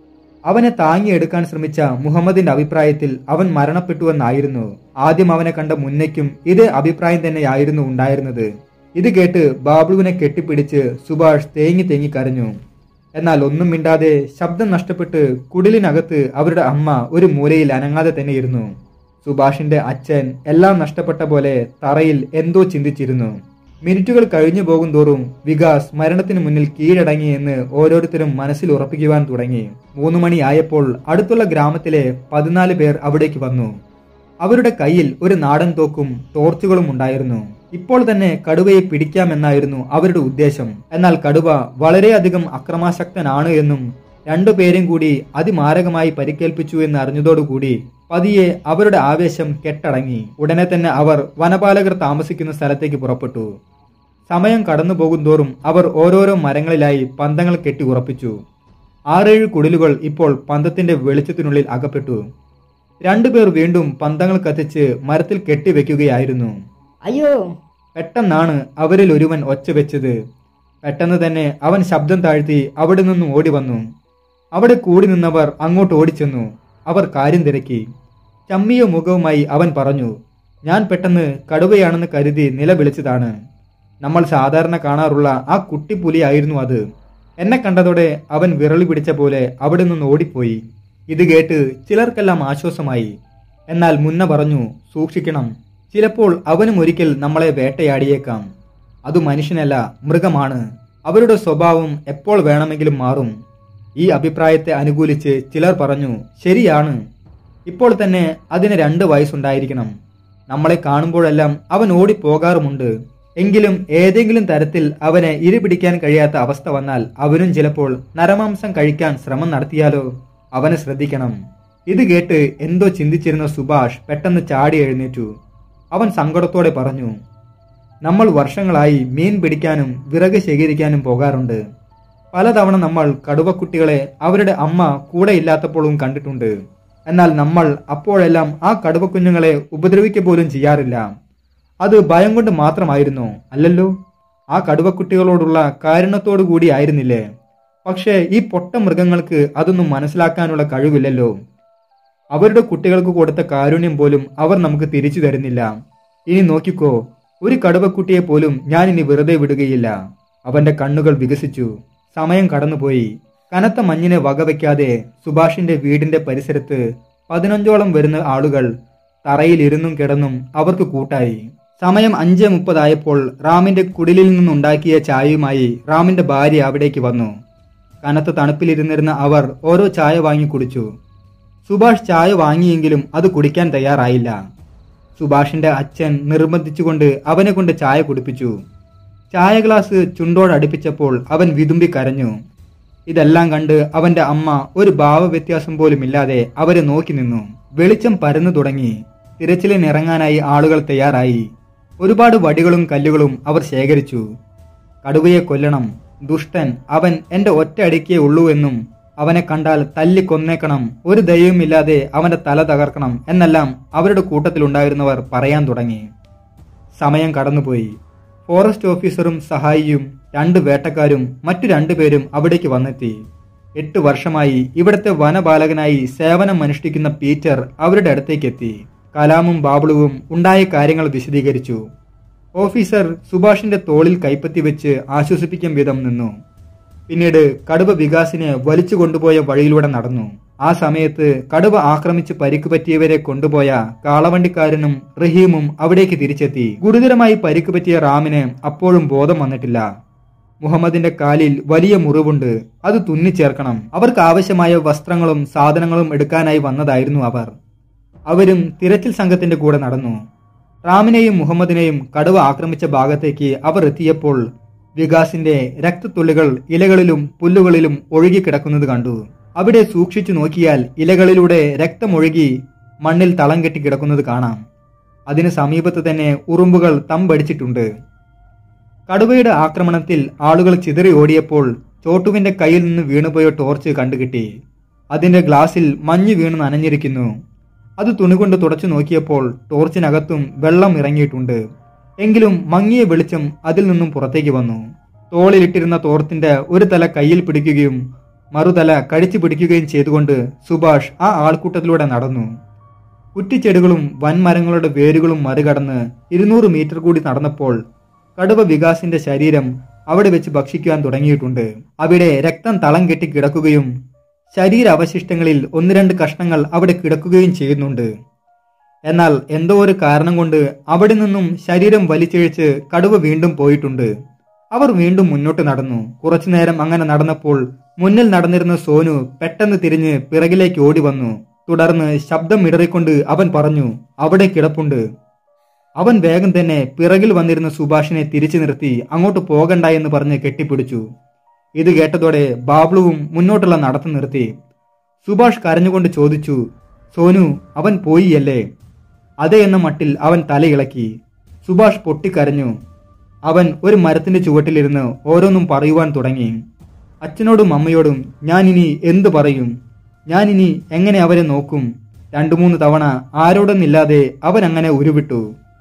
അവനെ താങ്ങിയെടുക്കാൻ ശ്രമിച്ച മുഹമ്മദിന്റെ അഭിപ്രായത്തിൽ അവൻ മരണപ്പെട്ടുവെന്നായിരുന്നു ആദ്യം അവനെ കണ്ട മുന്നയ്ക്കും ഇതേ അഭിപ്രായം തന്നെയായിരുന്നു ഉണ്ടായിരുന്നത് ഇത് കേട്ട് ബാബുവിനെ കെട്ടിപ്പിടിച്ച് സുഭാഷ് തേങ്ങി തേങ്ങി കരഞ്ഞു എന്നാൽ ഒന്നും മിണ്ടാതെ ശബ്ദം നഷ്ടപ്പെട്ട് കുടിലിനകത്ത് അവരുടെ അമ്മ ഒരു മൂലയിൽ അനങ്ങാതെ തന്നെ ഇരുന്നു സുഭാഷിന്റെ അച്ഛൻ എല്ലാം നഷ്ടപ്പെട്ട പോലെ തറയിൽ എന്തോ ചിന്തിച്ചിരുന്നു മിനിറ്റുകൾ കഴിഞ്ഞു പോകും തോറും വികാസ് മരണത്തിന് മുന്നിൽ കീഴടങ്ങി എന്ന് ഓരോരുത്തരും മനസ്സിൽ ഉറപ്പിക്കുവാൻ തുടങ്ങി മൂന്നു മണിയായപ്പോൾ അടുത്തുള്ള ഗ്രാമത്തിലെ പതിനാല് പേർ അവിടേക്ക് വന്നു അവരുടെ കയ്യിൽ ഒരു നാടൻ തോക്കും ടോർച്ചുകളും ഉണ്ടായിരുന്നു ഇപ്പോൾ തന്നെ കടുവയെ പിടിക്കാമെന്നായിരുന്നു അവരുടെ ഉദ്ദേശം എന്നാൽ കടുവ വളരെയധികം അക്രമാസക്തനാണ് എന്നും രണ്ടുപേരും കൂടി അതിമാരകമായി പരിക്കേൽപ്പിച്ചു എന്ന് അറിഞ്ഞതോടുകൂടി പതിയെ അവരുടെ ആവേശം കെട്ടടങ്ങി ഉടനെ തന്നെ അവർ വനപാലകർ താമസിക്കുന്ന സ്ഥലത്തേക്ക് പുറപ്പെട്ടു സമയം കടന്നു പോകുന്തോറും അവർ ഓരോരോ മരങ്ങളിലായി പന്തങ്ങൾ കെട്ടി ഉറപ്പിച്ചു ആറേഴ് കുടിലുകൾ ഇപ്പോൾ പന്തത്തിന്റെ വെളിച്ചത്തിനുള്ളിൽ അകപ്പെട്ടു രണ്ടുപേർ വീണ്ടും പന്തങ്ങൾ കത്തിച്ച് മരത്തിൽ കെട്ടിവെക്കുകയായിരുന്നു അയ്യോ പെട്ടെന്നാണ് അവരിൽ ഒരുവൻ ഒച്ച വെച്ചത് പെട്ടെന്ന് തന്നെ അവൻ ശബ്ദം താഴ്ത്തി അവിടെ നിന്നും ഓടി വന്നു അവിടെ കൂടി നിന്നവർ അങ്ങോട്ട് ഓടിച്ചെന്നു അവർ കാര്യം തിരക്കി ചമ്മിയ മുഖവുമായി അവൻ പറഞ്ഞു ഞാൻ പെട്ടെന്ന് കടുവയാണെന്ന് കരുതി നിലവിളിച്ചതാണ് നമ്മൾ സാധാരണ കാണാറുള്ള ആ കുട്ടിപ്പുലിയായിരുന്നു അത് എന്നെ കണ്ടതോടെ അവൻ വിരളി പിടിച്ച പോലെ അവിടെ നിന്ന് ഓടിപ്പോയി ഇത് കേട്ട് ചിലർക്കെല്ലാം ആശ്വാസമായി എന്നാൽ മുന്ന പറഞ്ഞു സൂക്ഷിക്കണം ചിലപ്പോൾ അവനും ഒരിക്കൽ നമ്മളെ വേട്ടയാടിയേക്കാം അത് മനുഷ്യനല്ല മൃഗമാണ് അവരുടെ സ്വഭാവം എപ്പോൾ വേണമെങ്കിലും മാറും ഈ അഭിപ്രായത്തെ അനുകൂലിച്ച് ചിലർ പറഞ്ഞു ശരിയാണ് ഇപ്പോൾ തന്നെ അതിന് രണ്ട് വയസ്സുണ്ടായിരിക്കണം നമ്മളെ കാണുമ്പോഴെല്ലാം അവൻ ഓടിപ്പോകാറുമുണ്ട് എങ്കിലും ഏതെങ്കിലും തരത്തിൽ അവനെ ഇരിപിടിക്കാൻ കഴിയാത്ത അവസ്ഥ വന്നാൽ അവനും ചിലപ്പോൾ നരമാംസം കഴിക്കാൻ ശ്രമം നടത്തിയാലോ അവനെ ശ്രദ്ധിക്കണം ഇത് കേട്ട് എന്തോ ചിന്തിച്ചിരുന്ന സുഭാഷ് പെട്ടെന്ന് ചാടി എഴുന്നേറ്റു അവൻ സങ്കടത്തോടെ പറഞ്ഞു നമ്മൾ വർഷങ്ങളായി മീൻ പിടിക്കാനും വിറക് ശേഖരിക്കാനും പോകാറുണ്ട് പലതവണ നമ്മൾ കടുവക്കുട്ടികളെ അവരുടെ അമ്മ കൂടെ ഇല്ലാത്തപ്പോഴും കണ്ടിട്ടുണ്ട് എന്നാൽ നമ്മൾ അപ്പോഴെല്ലാം ആ കടുവക്കുഞ്ഞുങ്ങളെ ഉപദ്രവിക്കുക പോലും ചെയ്യാറില്ല അത് ഭയം കൊണ്ട് മാത്രമായിരുന്നു അല്ലല്ലോ ആ കടുവക്കുട്ടികളോടുള്ള കാരുണ്യത്തോടു കൂടി ആയിരുന്നില്ലേ പക്ഷേ ഈ പൊട്ട മൃഗങ്ങൾക്ക് അതൊന്നും മനസ്സിലാക്കാനുള്ള കഴിവില്ലല്ലോ അവരുടെ കുട്ടികൾക്ക് കൊടുത്ത കാരുണ്യം പോലും അവർ നമുക്ക് തിരിച്ചു തരുന്നില്ല ഇനി നോക്കിക്കോ ഒരു കടുവക്കുട്ടിയെ പോലും ഞാൻ ഇനി വെറുതെ വിടുകയില്ല അവന്റെ കണ്ണുകൾ വികസിച്ചു സമയം കടന്നുപോയി കനത്ത മഞ്ഞിനെ വകവയ്ക്കാതെ സുഭാഷിന്റെ വീടിന്റെ പരിസരത്ത് പതിനഞ്ചോളം വരുന്ന ആളുകൾ തറയിൽ ഇരുന്നും കിടന്നും അവർക്ക് കൂട്ടായി സമയം അഞ്ച് മുപ്പതായപ്പോൾ റാമിന്റെ കുടിലിൽ നിന്നുണ്ടാക്കിയ ചായയുമായി റാമിന്റെ ഭാര്യ അവിടേക്ക് വന്നു കനത്ത തണുപ്പിലിരുന്നിരുന്ന അവർ ഓരോ ചായ വാങ്ങി കുടിച്ചു സുഭാഷ് ചായ വാങ്ങിയെങ്കിലും അത് കുടിക്കാൻ തയ്യാറായില്ല സുഭാഷിന്റെ അച്ഛൻ നിർബന്ധിച്ചുകൊണ്ട് അവനെ കൊണ്ട് ചായ കുടിപ്പിച്ചു ചായ ഗ്ലാസ് ചുണ്ടോടടുപ്പിച്ചപ്പോൾ അവൻ വിതുമ്പി കരഞ്ഞു ഇതെല്ലാം കണ്ട് അവന്റെ അമ്മ ഒരു ഭാവവ്യത്യാസം പോലും ഇല്ലാതെ അവരെ നോക്കി നിന്നു വെളിച്ചം പരന്നു തുടങ്ങി തിരച്ചിലിനിറങ്ങാനായി ആളുകൾ തയ്യാറായി ഒരുപാട് വടികളും കല്ലുകളും അവർ ശേഖരിച്ചു കടുവയെ കൊല്ലണം ദുഷ്ടൻ അവൻ എന്റെ ഒറ്റ അടിക്കേ ഉള്ളൂ എന്നും അവനെ കണ്ടാൽ തല്ലി കൊന്നേക്കണം ഒരു ദയവുമില്ലാതെ അവന്റെ തല തകർക്കണം എന്നെല്ലാം അവരുടെ കൂട്ടത്തിലുണ്ടായിരുന്നവർ പറയാൻ തുടങ്ങി സമയം കടന്നുപോയി ഫോറസ്റ്റ് ഓഫീസറും സഹായിയും രണ്ട് വേട്ടക്കാരും മറ്റു രണ്ടുപേരും അവിടേക്ക് വന്നെത്തി എട്ട് വർഷമായി ഇവിടുത്തെ വനപാലകനായി സേവനം അനുഷ്ഠിക്കുന്ന പീറ്റർ അവരുടെ അടുത്തേക്കെത്തി കലാമും ബാബിളുവും ഉണ്ടായ കാര്യങ്ങൾ വിശദീകരിച്ചു ഓഫീസർ സുഭാഷിന്റെ തോളിൽ കൈപ്പത്തി വെച്ച് ആശ്വസിപ്പിക്കും വിധം നിന്നു പിന്നീട് കടുവ വികാസിനെ വലിച്ചു കൊണ്ടുപോയ വഴിയിലൂടെ നടന്നു ആ സമയത്ത് കടുവ ആക്രമിച്ച് പരിക്ക് പറ്റിയവരെ കൊണ്ടുപോയ കാളവണ്ടിക്കാരനും റഹീമും അവിടേക്ക് തിരിച്ചെത്തി ഗുരുതരമായി പരിക്ക് പറ്റിയ റാമിന് അപ്പോഴും ബോധം വന്നിട്ടില്ല മുഹമ്മദിന്റെ കാലിൽ വലിയ മുറിവുണ്ട് അത് തുന്നിച്ചേർക്കണം അവർക്ക് ആവശ്യമായ വസ്ത്രങ്ങളും സാധനങ്ങളും എടുക്കാനായി വന്നതായിരുന്നു അവർ അവരും തിരച്ചിൽ സംഘത്തിന്റെ കൂടെ നടന്നു റാമിനെയും മുഹമ്മദിനെയും കടുവ ആക്രമിച്ച ഭാഗത്തേക്ക് അവർ എത്തിയപ്പോൾ വികാസിന്റെ രക്തത്തുള്ളികൾ ഇലകളിലും പുല്ലുകളിലും ഒഴുകിക്കിടക്കുന്നത് കണ്ടു അവിടെ സൂക്ഷിച്ചു നോക്കിയാൽ ഇലകളിലൂടെ രക്തമൊഴുകി മണ്ണിൽ തളം കെട്ടി കിടക്കുന്നത് കാണാം അതിന് സമീപത്ത് തന്നെ ഉറുമ്പുകൾ തമ്പടിച്ചിട്ടുണ്ട് കടുവയുടെ ആക്രമണത്തിൽ ആളുകൾ ചിതറി ഓടിയപ്പോൾ ചോട്ടുവിന്റെ കയ്യിൽ നിന്ന് വീണുപോയ ടോർച്ച് കണ്ടുകിട്ടി അതിന്റെ ഗ്ലാസിൽ മഞ്ഞ് വീണ് നനഞ്ഞിരിക്കുന്നു അത് തുണികൊണ്ട് തുടച്ചു നോക്കിയപ്പോൾ ടോർച്ചിനകത്തും വെള്ളം ഇറങ്ങിയിട്ടുണ്ട് എങ്കിലും മങ്ങിയ വെളിച്ചം അതിൽ നിന്നും പുറത്തേക്ക് വന്നു തോളിലിട്ടിരുന്ന തോർത്തിന്റെ ഒരു തല കയ്യിൽ പിടിക്കുകയും മറുതല കടിച്ചു പിടിക്കുകയും ചെയ്തുകൊണ്ട് സുഭാഷ് ആ ആൾക്കൂട്ടത്തിലൂടെ നടന്നു കുറ്റിച്ചെടികളും വൻമരങ്ങളുടെ വേരുകളും മറികടന്ന് ഇരുന്നൂറ് മീറ്റർ കൂടി നടന്നപ്പോൾ കടുവ വികാസിന്റെ ശരീരം അവിടെ വെച്ച് ഭക്ഷിക്കാൻ തുടങ്ങിയിട്ടുണ്ട് അവിടെ രക്തം തളം കെട്ടി കിടക്കുകയും ശരീരാവശിഷ്ടങ്ങളിൽ ഒന്ന് രണ്ട് കഷ്ണങ്ങൾ അവിടെ കിടക്കുകയും ചെയ്യുന്നുണ്ട് എന്നാൽ എന്തോ ഒരു കാരണം കൊണ്ട് അവിടെ നിന്നും ശരീരം വലിച്ചിഴച്ച് കടുവ വീണ്ടും പോയിട്ടുണ്ട് അവർ വീണ്ടും മുന്നോട്ട് നടന്നു കുറച്ചുനേരം അങ്ങനെ നടന്നപ്പോൾ മുന്നിൽ നടന്നിരുന്ന സോനു പെട്ടെന്ന് തിരിഞ്ഞ് പിറകിലേക്ക് ഓടി വന്നു തുടർന്ന് ശബ്ദം ഇടറിക്കൊണ്ട് അവൻ പറഞ്ഞു അവിടെ കിടപ്പുണ്ട് അവൻ വേഗം തന്നെ പിറകിൽ വന്നിരുന്ന സുഭാഷിനെ തിരിച്ചു നിർത്തി അങ്ങോട്ട് പോകണ്ട എന്ന് പറഞ്ഞ് കെട്ടിപ്പിടിച്ചു ഇത് കേട്ടതോടെ ബാബ്ലുവും മുന്നോട്ടുള്ള നടത്തം നിർത്തി സുഭാഷ് കരഞ്ഞുകൊണ്ട് ചോദിച്ചു സോനു അവൻ പോയിയല്ലേ അതെ എന്ന മട്ടിൽ അവൻ തലയിളക്കി സുഭാഷ് പൊട്ടിക്കരഞ്ഞു അവൻ ഒരു മരത്തിന്റെ ചുവട്ടിലിരുന്ന് ഓരോന്നും പറയുവാൻ തുടങ്ങി അച്ഛനോടും അമ്മയോടും ഞാൻ ഇനി എന്തു പറയും ഞാൻ ഇനി എങ്ങനെ അവരെ നോക്കും രണ്ടു മൂന്ന് തവണ ആരോടൊന്നില്ലാതെ അവൻ അങ്ങനെ ഉരുവിട്ടു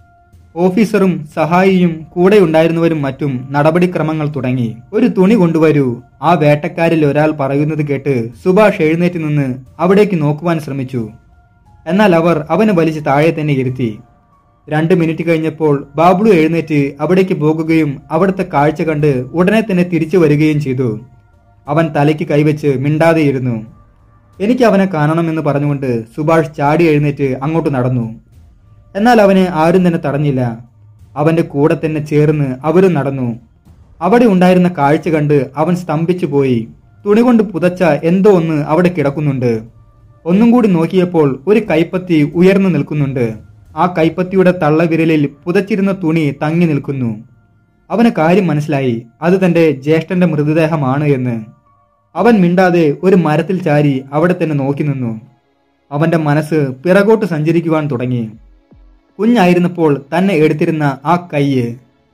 ഓഫീസറും സഹായിയും കൂടെ ഉണ്ടായിരുന്നവരും മറ്റും നടപടിക്രമങ്ങൾ തുടങ്ങി ഒരു തുണി കൊണ്ടുവരൂ ആ വേട്ടക്കാരിൽ ഒരാൾ പറയുന്നത് കേട്ട് സുഭാഷ് എഴുന്നേറ്റ് നിന്ന് അവിടേക്ക് നോക്കുവാൻ ശ്രമിച്ചു എന്നാൽ അവർ അവനെ വലിച്ച് താഴെ തന്നെ ഇരുത്തി രണ്ട് മിനിറ്റ് കഴിഞ്ഞപ്പോൾ ബാബ്ലു എഴുന്നേറ്റ് അവിടേക്ക് പോകുകയും അവിടുത്തെ കാഴ്ച കണ്ട് ഉടനെ തന്നെ തിരിച്ചു വരികയും ചെയ്തു അവൻ തലയ്ക്ക് കൈവച്ച് മിണ്ടാതെയിരുന്നു എനിക്ക് അവനെ കാണണമെന്ന് പറഞ്ഞുകൊണ്ട് സുഭാഷ് ചാടി എഴുന്നേറ്റ് അങ്ങോട്ട് നടന്നു എന്നാൽ അവനെ ആരും തന്നെ തടഞ്ഞില്ല അവന്റെ കൂടെ തന്നെ ചേർന്ന് അവരും നടന്നു അവിടെ ഉണ്ടായിരുന്ന കാഴ്ച കണ്ട് അവൻ സ്തംഭിച്ചു പോയി തുണി കൊണ്ട് പുതച്ച എന്തോ ഒന്ന് അവിടെ കിടക്കുന്നുണ്ട് ഒന്നും കൂടി നോക്കിയപ്പോൾ ഒരു കൈപ്പത്തി ഉയർന്നു നിൽക്കുന്നുണ്ട് ആ കൈപ്പത്തിയുടെ തള്ളവിരലിൽ പുതച്ചിരുന്ന തുണി തങ്ങി നിൽക്കുന്നു അവന് കാര്യം മനസ്സിലായി അത് തന്റെ ജ്യേഷ്ഠന്റെ മൃതദേഹമാണ് എന്ന് അവൻ മിണ്ടാതെ ഒരു മരത്തിൽ ചാരി അവിടെ തന്നെ നോക്കി നിന്നു അവന്റെ മനസ്സ് പിറകോട്ട് സഞ്ചരിക്കുവാൻ തുടങ്ങി കുഞ്ഞായിരുന്നപ്പോൾ തന്നെ എടുത്തിരുന്ന ആ കയ്യ്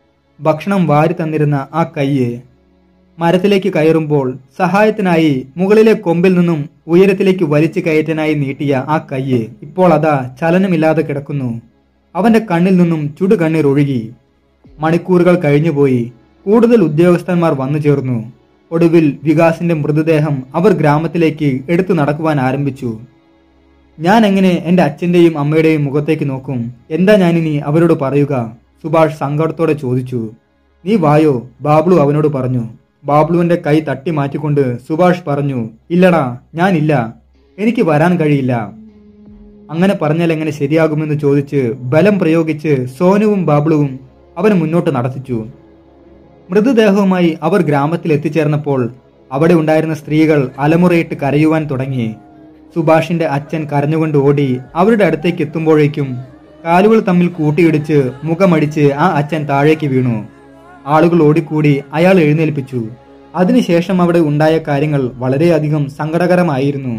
ഭക്ഷണം വാരി തന്നിരുന്ന ആ കയ്യ് മരത്തിലേക്ക് കയറുമ്പോൾ സഹായത്തിനായി മുകളിലെ കൊമ്പിൽ നിന്നും ഉയരത്തിലേക്ക് വലിച്ചു കയറ്റാനായി നീട്ടിയ ആ കയ്യ് ഇപ്പോൾ അതാ ചലനമില്ലാതെ കിടക്കുന്നു അവന്റെ കണ്ണിൽ നിന്നും ചുടുകണ്ണീർ ഒഴുകി മണിക്കൂറുകൾ കഴിഞ്ഞുപോയി കൂടുതൽ ഉദ്യോഗസ്ഥന്മാർ വന്നു ചേർന്നു ഒടുവിൽ വികാസിന്റെ മൃതദേഹം അവർ ഗ്രാമത്തിലേക്ക് എടുത്തു നടക്കുവാൻ ആരംഭിച്ചു ഞാൻ എങ്ങനെ എന്റെ അച്ഛന്റെയും അമ്മയുടെയും മുഖത്തേക്ക് നോക്കും എന്താ ഞാനിനി അവരോട് പറയുക സുഭാഷ് സങ്കടത്തോടെ ചോദിച്ചു നീ വായോ ബാബ്ലു അവനോട് പറഞ്ഞു ബാബ്ലുവിന്റെ കൈ തട്ടി മാറ്റിക്കൊണ്ട് സുഭാഷ് പറഞ്ഞു ഇല്ലടാ ഞാനില്ല എനിക്ക് വരാൻ കഴിയില്ല അങ്ങനെ പറഞ്ഞാൽ എങ്ങനെ ശരിയാകുമെന്ന് ചോദിച്ച് ബലം പ്രയോഗിച്ച് സോനുവും ബാബ്ലുവും അവന് മുന്നോട്ട് നടത്തിച്ചു മൃതദേഹവുമായി അവർ ഗ്രാമത്തിൽ എത്തിച്ചേർന്നപ്പോൾ അവിടെ ഉണ്ടായിരുന്ന സ്ത്രീകൾ അലമുറയിട്ട് കരയുവാൻ തുടങ്ങി സുഭാഷിന്റെ അച്ഛൻ കരഞ്ഞുകൊണ്ട് ഓടി അവരുടെ അടുത്തേക്ക് എത്തുമ്പോഴേക്കും കാലുകൾ തമ്മിൽ കൂട്ടിയിടിച്ച് മുഖമടിച്ച് ആ അച്ഛൻ താഴേക്ക് വീണു ആളുകൾ ഓടിക്കൂടി അയാൾ എഴുന്നേൽപ്പിച്ചു അതിനുശേഷം അവിടെ ഉണ്ടായ കാര്യങ്ങൾ വളരെയധികം സങ്കടകരമായിരുന്നു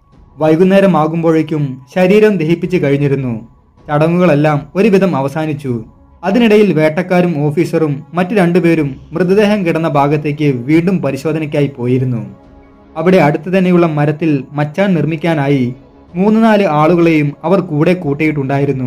വൈകുന്നേരമാകുമ്പോഴേക്കും ശരീരം ദഹിപ്പിച്ചു കഴിഞ്ഞിരുന്നു ചടങ്ങുകളെല്ലാം ഒരുവിധം അവസാനിച്ചു അതിനിടയിൽ വേട്ടക്കാരും ഓഫീസറും മറ്റു രണ്ടുപേരും മൃതദേഹം കിടന്ന ഭാഗത്തേക്ക് വീണ്ടും പരിശോധനയ്ക്കായി പോയിരുന്നു അവിടെ അടുത്തു തന്നെയുള്ള മരത്തിൽ മച്ചാൻ നിർമ്മിക്കാനായി മൂന്ന് നാല് ആളുകളെയും അവർ കൂടെ കൂട്ടിയിട്ടുണ്ടായിരുന്നു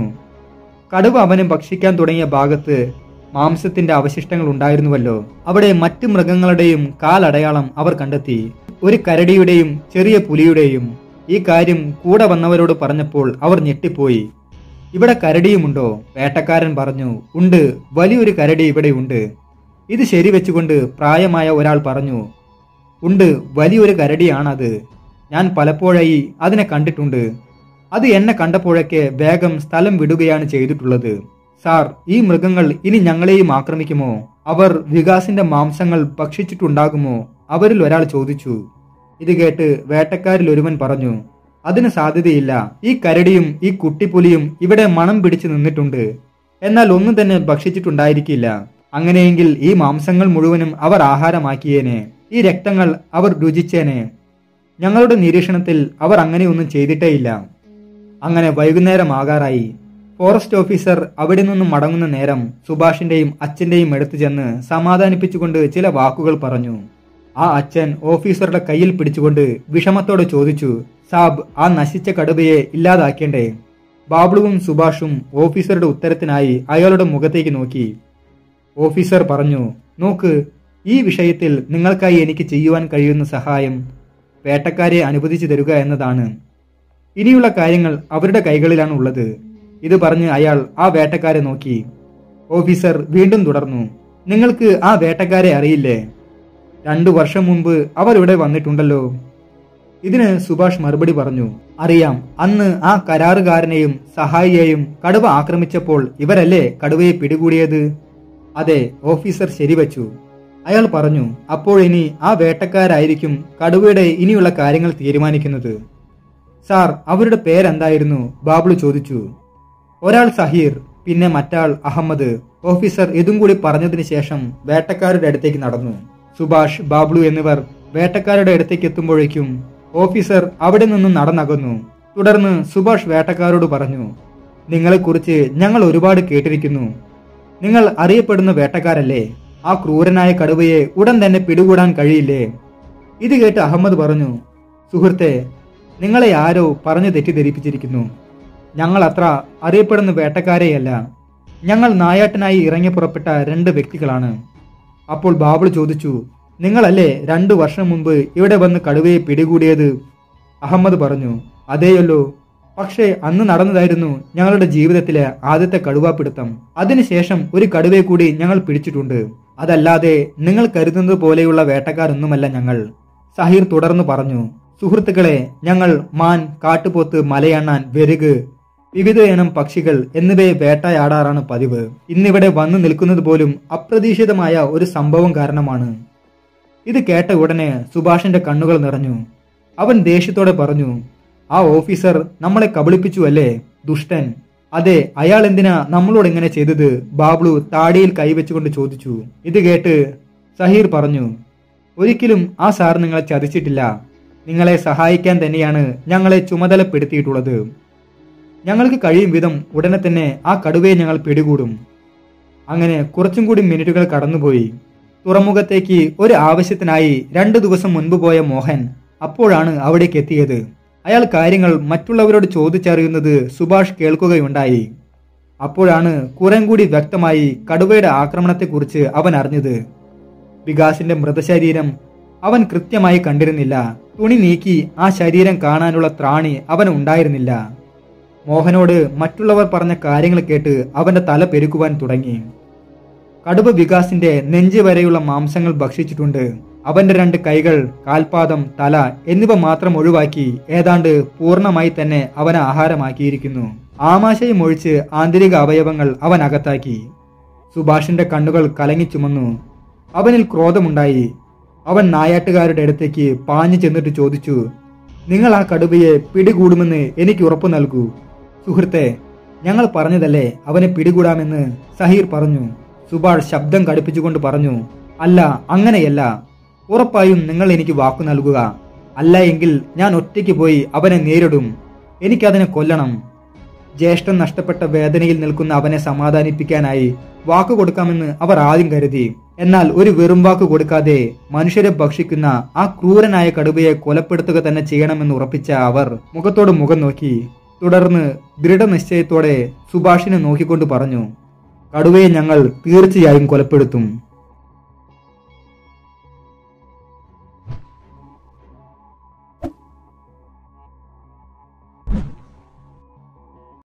കടുവ അവന് ഭക്ഷിക്കാൻ തുടങ്ങിയ ഭാഗത്ത് മാംസത്തിന്റെ അവശിഷ്ടങ്ങൾ ഉണ്ടായിരുന്നുവല്ലോ അവിടെ മറ്റു മൃഗങ്ങളുടെയും കാലടയാളം അവർ കണ്ടെത്തി ഒരു കരടിയുടെയും ചെറിയ പുലിയുടെയും ഈ കാര്യം കൂടെ വന്നവരോട് പറഞ്ഞപ്പോൾ അവർ ഞെട്ടിപ്പോയി ഇവിടെ കരടിയുമുണ്ടോ വേട്ടക്കാരൻ പറഞ്ഞു ഉണ്ട് വലിയൊരു കരടി ഇവിടെ ഉണ്ട് ഇത് ശരിവെച്ചുകൊണ്ട് പ്രായമായ ഒരാൾ പറഞ്ഞു ഉണ്ട് വലിയൊരു കരടിയാണത് ഞാൻ പലപ്പോഴായി അതിനെ കണ്ടിട്ടുണ്ട് അത് എന്നെ കണ്ടപ്പോഴൊക്കെ വേഗം സ്ഥലം വിടുകയാണ് ചെയ്തിട്ടുള്ളത് സാർ ഈ മൃഗങ്ങൾ ഇനി ഞങ്ങളെയും ആക്രമിക്കുമോ അവർ വികാസിന്റെ മാംസങ്ങൾ ഭക്ഷിച്ചിട്ടുണ്ടാകുമോ അവരിൽ ഒരാൾ ചോദിച്ചു ഇത് കേട്ട് വേട്ടക്കാരിൽ ഒരുവൻ പറഞ്ഞു അതിന് സാധ്യതയില്ല ഈ കരടിയും ഈ കുട്ടിപ്പുലിയും ഇവിടെ മണം പിടിച്ചു നിന്നിട്ടുണ്ട് എന്നാൽ ഒന്നും തന്നെ ഭക്ഷിച്ചിട്ടുണ്ടായിരിക്കില്ല അങ്ങനെയെങ്കിൽ ഈ മാംസങ്ങൾ മുഴുവനും അവർ ആഹാരമാക്കിയേനെ ഈ രക്തങ്ങൾ അവർ രുചിച്ചേനെ ഞങ്ങളുടെ നിരീക്ഷണത്തിൽ അവർ അങ്ങനെയൊന്നും ചെയ്തിട്ടേയില്ല അങ്ങനെ വൈകുന്നേരമാകാറായി ഫോറസ്റ്റ് ഓഫീസർ അവിടെ നിന്നും മടങ്ങുന്ന നേരം സുഭാഷിന്റെയും അച്ഛന്റെയും അടുത്ത് ചെന്ന് സമാധാനിപ്പിച്ചുകൊണ്ട് ചില വാക്കുകൾ പറഞ്ഞു ആ അച്ഛൻ ഓഫീസറുടെ കയ്യിൽ പിടിച്ചുകൊണ്ട് വിഷമത്തോടെ ചോദിച്ചു സാബ് ആ നശിച്ച കടുവയെ ഇല്ലാതാക്കേണ്ടേ ബാബ്ലുവും സുഭാഷും ഓഫീസറുടെ ഉത്തരത്തിനായി അയാളുടെ മുഖത്തേക്ക് നോക്കി ഓഫീസർ പറഞ്ഞു നോക്ക് ഈ വിഷയത്തിൽ നിങ്ങൾക്കായി എനിക്ക് ചെയ്യുവാൻ കഴിയുന്ന സഹായം വേട്ടക്കാരെ അനുവദിച്ചു തരുക എന്നതാണ് ഇനിയുള്ള കാര്യങ്ങൾ അവരുടെ കൈകളിലാണ് ഉള്ളത് ഇത് പറഞ്ഞ് അയാൾ ആ വേട്ടക്കാരെ നോക്കി ഓഫീസർ വീണ്ടും തുടർന്നു നിങ്ങൾക്ക് ആ വേട്ടക്കാരെ അറിയില്ലേ രണ്ടു വർഷം മുമ്പ് അവർ ഇവിടെ വന്നിട്ടുണ്ടല്ലോ ഇതിന് സുഭാഷ് മറുപടി പറഞ്ഞു അറിയാം അന്ന് ആ കരാറുകാരനെയും സഹായിയെയും കടുവ ആക്രമിച്ചപ്പോൾ ഇവരല്ലേ കടുവയെ പിടികൂടിയത് അതെ ഓഫീസർ ശരിവച്ചു അയാൾ പറഞ്ഞു അപ്പോഴിനി ആ വേട്ടക്കാരായിരിക്കും കടുവയുടെ ഇനിയുള്ള കാര്യങ്ങൾ തീരുമാനിക്കുന്നത് സാർ അവരുടെ പേരെന്തായിരുന്നു ബാബ്ലു ചോദിച്ചു ഒരാൾ സഹീർ പിന്നെ മറ്റാൾ അഹമ്മദ് ഓഫീസർ ഇതും കൂടി പറഞ്ഞതിന് ശേഷം വേട്ടക്കാരുടെ അടുത്തേക്ക് നടന്നു സുഭാഷ് ബാബ്ലു എന്നിവർ വേട്ടക്കാരുടെ അടുത്തേക്ക് എത്തുമ്പോഴേക്കും ഓഫീസർ അവിടെ നിന്നും നടന്നകന്നു തുടർന്ന് സുഭാഷ് വേട്ടക്കാരോട് പറഞ്ഞു നിങ്ങളെക്കുറിച്ച് ഞങ്ങൾ ഒരുപാട് കേട്ടിരിക്കുന്നു നിങ്ങൾ അറിയപ്പെടുന്ന വേട്ടക്കാരല്ലേ ആ ക്രൂരനായ കടുവയെ ഉടൻ തന്നെ പിടികൂടാൻ കഴിയില്ലേ ഇത് കേട്ട് അഹമ്മദ് പറഞ്ഞു സുഹൃത്തെ നിങ്ങളെ ആരോ പറഞ്ഞു തെറ്റിദ്ധരിപ്പിച്ചിരിക്കുന്നു ഞങ്ങൾ അത്ര അറിയപ്പെടുന്ന വേട്ടക്കാരെയല്ല ഞങ്ങൾ നായാട്ടിനായി ഇറങ്ങി പുറപ്പെട്ട രണ്ട് വ്യക്തികളാണ് അപ്പോൾ ബാബിൾ ചോദിച്ചു നിങ്ങളല്ലേ രണ്ടു വർഷം മുമ്പ് ഇവിടെ വന്ന് കടുവയെ പിടികൂടിയത് അഹമ്മദ് പറഞ്ഞു അതേയല്ലോ പക്ഷേ അന്ന് നടന്നതായിരുന്നു ഞങ്ങളുടെ ജീവിതത്തിലെ ആദ്യത്തെ കടുവാപ്പിടുത്തം അതിനുശേഷം ഒരു കടുവയെ കൂടി ഞങ്ങൾ പിടിച്ചിട്ടുണ്ട് അതല്ലാതെ നിങ്ങൾ കരുതുന്നത് പോലെയുള്ള വേട്ടക്കാരൊന്നുമല്ല ഞങ്ങൾ സഹീർ തുടർന്ന് പറഞ്ഞു സുഹൃത്തുക്കളെ ഞങ്ങൾ മാൻ കാട്ടുപോത്ത് മലയണ്ണാൻ വെരുക് വിവിധ ഇനം പക്ഷികൾ എന്നിവയെ വേട്ടയാടാറാണ് പതിവ് ഇന്നിവിടെ വന്നു നിൽക്കുന്നത് പോലും അപ്രതീക്ഷിതമായ ഒരു സംഭവം കാരണമാണ് ഇത് കേട്ട ഉടനെ സുഭാഷിന്റെ കണ്ണുകൾ നിറഞ്ഞു അവൻ ദേഷ്യത്തോടെ പറഞ്ഞു ആ ഓഫീസർ നമ്മളെ കബളിപ്പിച്ചു അല്ലേ ദുഷ്ടൻ അതെ അയാൾ എന്തിനാ നമ്മളോട് ഇങ്ങനെ ചെയ്തത് ബാബ്ലു താടിയിൽ കൈവച്ചുകൊണ്ട് ചോദിച്ചു ഇത് കേട്ട് സഹീർ പറഞ്ഞു ഒരിക്കലും ആ സാർ നിങ്ങളെ ചതിച്ചിട്ടില്ല നിങ്ങളെ സഹായിക്കാൻ തന്നെയാണ് ഞങ്ങളെ ചുമതലപ്പെടുത്തിയിട്ടുള്ളത് ഞങ്ങൾക്ക് കഴിയും വിധം ഉടനെ തന്നെ ആ കടുവയെ ഞങ്ങൾ പിടികൂടും അങ്ങനെ കുറച്ചും കൂടി മിനിറ്റുകൾ കടന്നുപോയി തുറമുഖത്തേക്ക് ഒരു ആവശ്യത്തിനായി രണ്ടു ദിവസം മുൻപ് പോയ മോഹൻ അപ്പോഴാണ് അവിടേക്ക് എത്തിയത് അയാൾ കാര്യങ്ങൾ മറ്റുള്ളവരോട് ചോദിച്ചറിയുന്നത് സുഭാഷ് കേൾക്കുകയുണ്ടായി അപ്പോഴാണ് കുറേം കൂടി വ്യക്തമായി കടുവയുടെ ആക്രമണത്തെക്കുറിച്ച് അവൻ അറിഞ്ഞത് വികാസിന്റെ മൃതശരീരം അവൻ കൃത്യമായി കണ്ടിരുന്നില്ല തുണി നീക്കി ആ ശരീരം കാണാനുള്ള ത്രാണി അവന് ഉണ്ടായിരുന്നില്ല മോഹനോട് മറ്റുള്ളവർ പറഞ്ഞ കാര്യങ്ങൾ കേട്ട് അവന്റെ തല പെരുക്കുവാൻ തുടങ്ങി കടുവ വികാസിന്റെ നെഞ്ച് വരെയുള്ള മാംസങ്ങൾ ഭക്ഷിച്ചിട്ടുണ്ട് അവന്റെ രണ്ട് കൈകൾ കാൽപാദം തല എന്നിവ മാത്രം ഒഴിവാക്കി ഏതാണ്ട് പൂർണ്ണമായി തന്നെ അവനെ ആഹാരമാക്കിയിരിക്കുന്നു ആമാശയം ഒഴിച്ച് ആന്തരിക അവയവങ്ങൾ അവൻ അകത്താക്കി സുഭാഷിന്റെ കണ്ണുകൾ കലങ്ങി ചുമന്നു അവനിൽ ക്രോധമുണ്ടായി അവൻ നായാട്ടുകാരുടെ അടുത്തേക്ക് പാഞ്ഞു ചെന്നിട്ട് ചോദിച്ചു നിങ്ങൾ ആ കടുവയെ പിടികൂടുമെന്ന് എനിക്ക് ഉറപ്പു നൽകൂ സുഹൃത്തെ ഞങ്ങൾ പറഞ്ഞതല്ലേ അവനെ പിടികൂടാമെന്ന് സഹീർ പറഞ്ഞു സുഭാഷ് ശബ്ദം കടുപ്പിച്ചുകൊണ്ട് പറഞ്ഞു അല്ല അങ്ങനെയല്ല ഉറപ്പായും നിങ്ങൾ എനിക്ക് വാക്കു നൽകുക അല്ല എങ്കിൽ ഞാൻ ഒറ്റയ്ക്ക് പോയി അവനെ നേരിടും എനിക്കതിനെ കൊല്ലണം ജ്യേഷ്ഠൻ നഷ്ടപ്പെട്ട വേദനയിൽ നിൽക്കുന്ന അവനെ സമാധാനിപ്പിക്കാനായി വാക്കു കൊടുക്കാമെന്ന് അവർ ആദ്യം കരുതി എന്നാൽ ഒരു വെറും വാക്ക് കൊടുക്കാതെ മനുഷ്യരെ ഭക്ഷിക്കുന്ന ആ ക്രൂരനായ കടുവയെ കൊലപ്പെടുത്തുക തന്നെ ചെയ്യണമെന്ന് ഉറപ്പിച്ച അവർ മുഖത്തോട് മുഖം നോക്കി തുടർന്ന് ദൃഢനിശ്ചയത്തോടെ സുഭാഷിനെ നോക്കിക്കൊണ്ട് പറഞ്ഞു കടുവയെ ഞങ്ങൾ തീർച്ചയായും കൊലപ്പെടുത്തും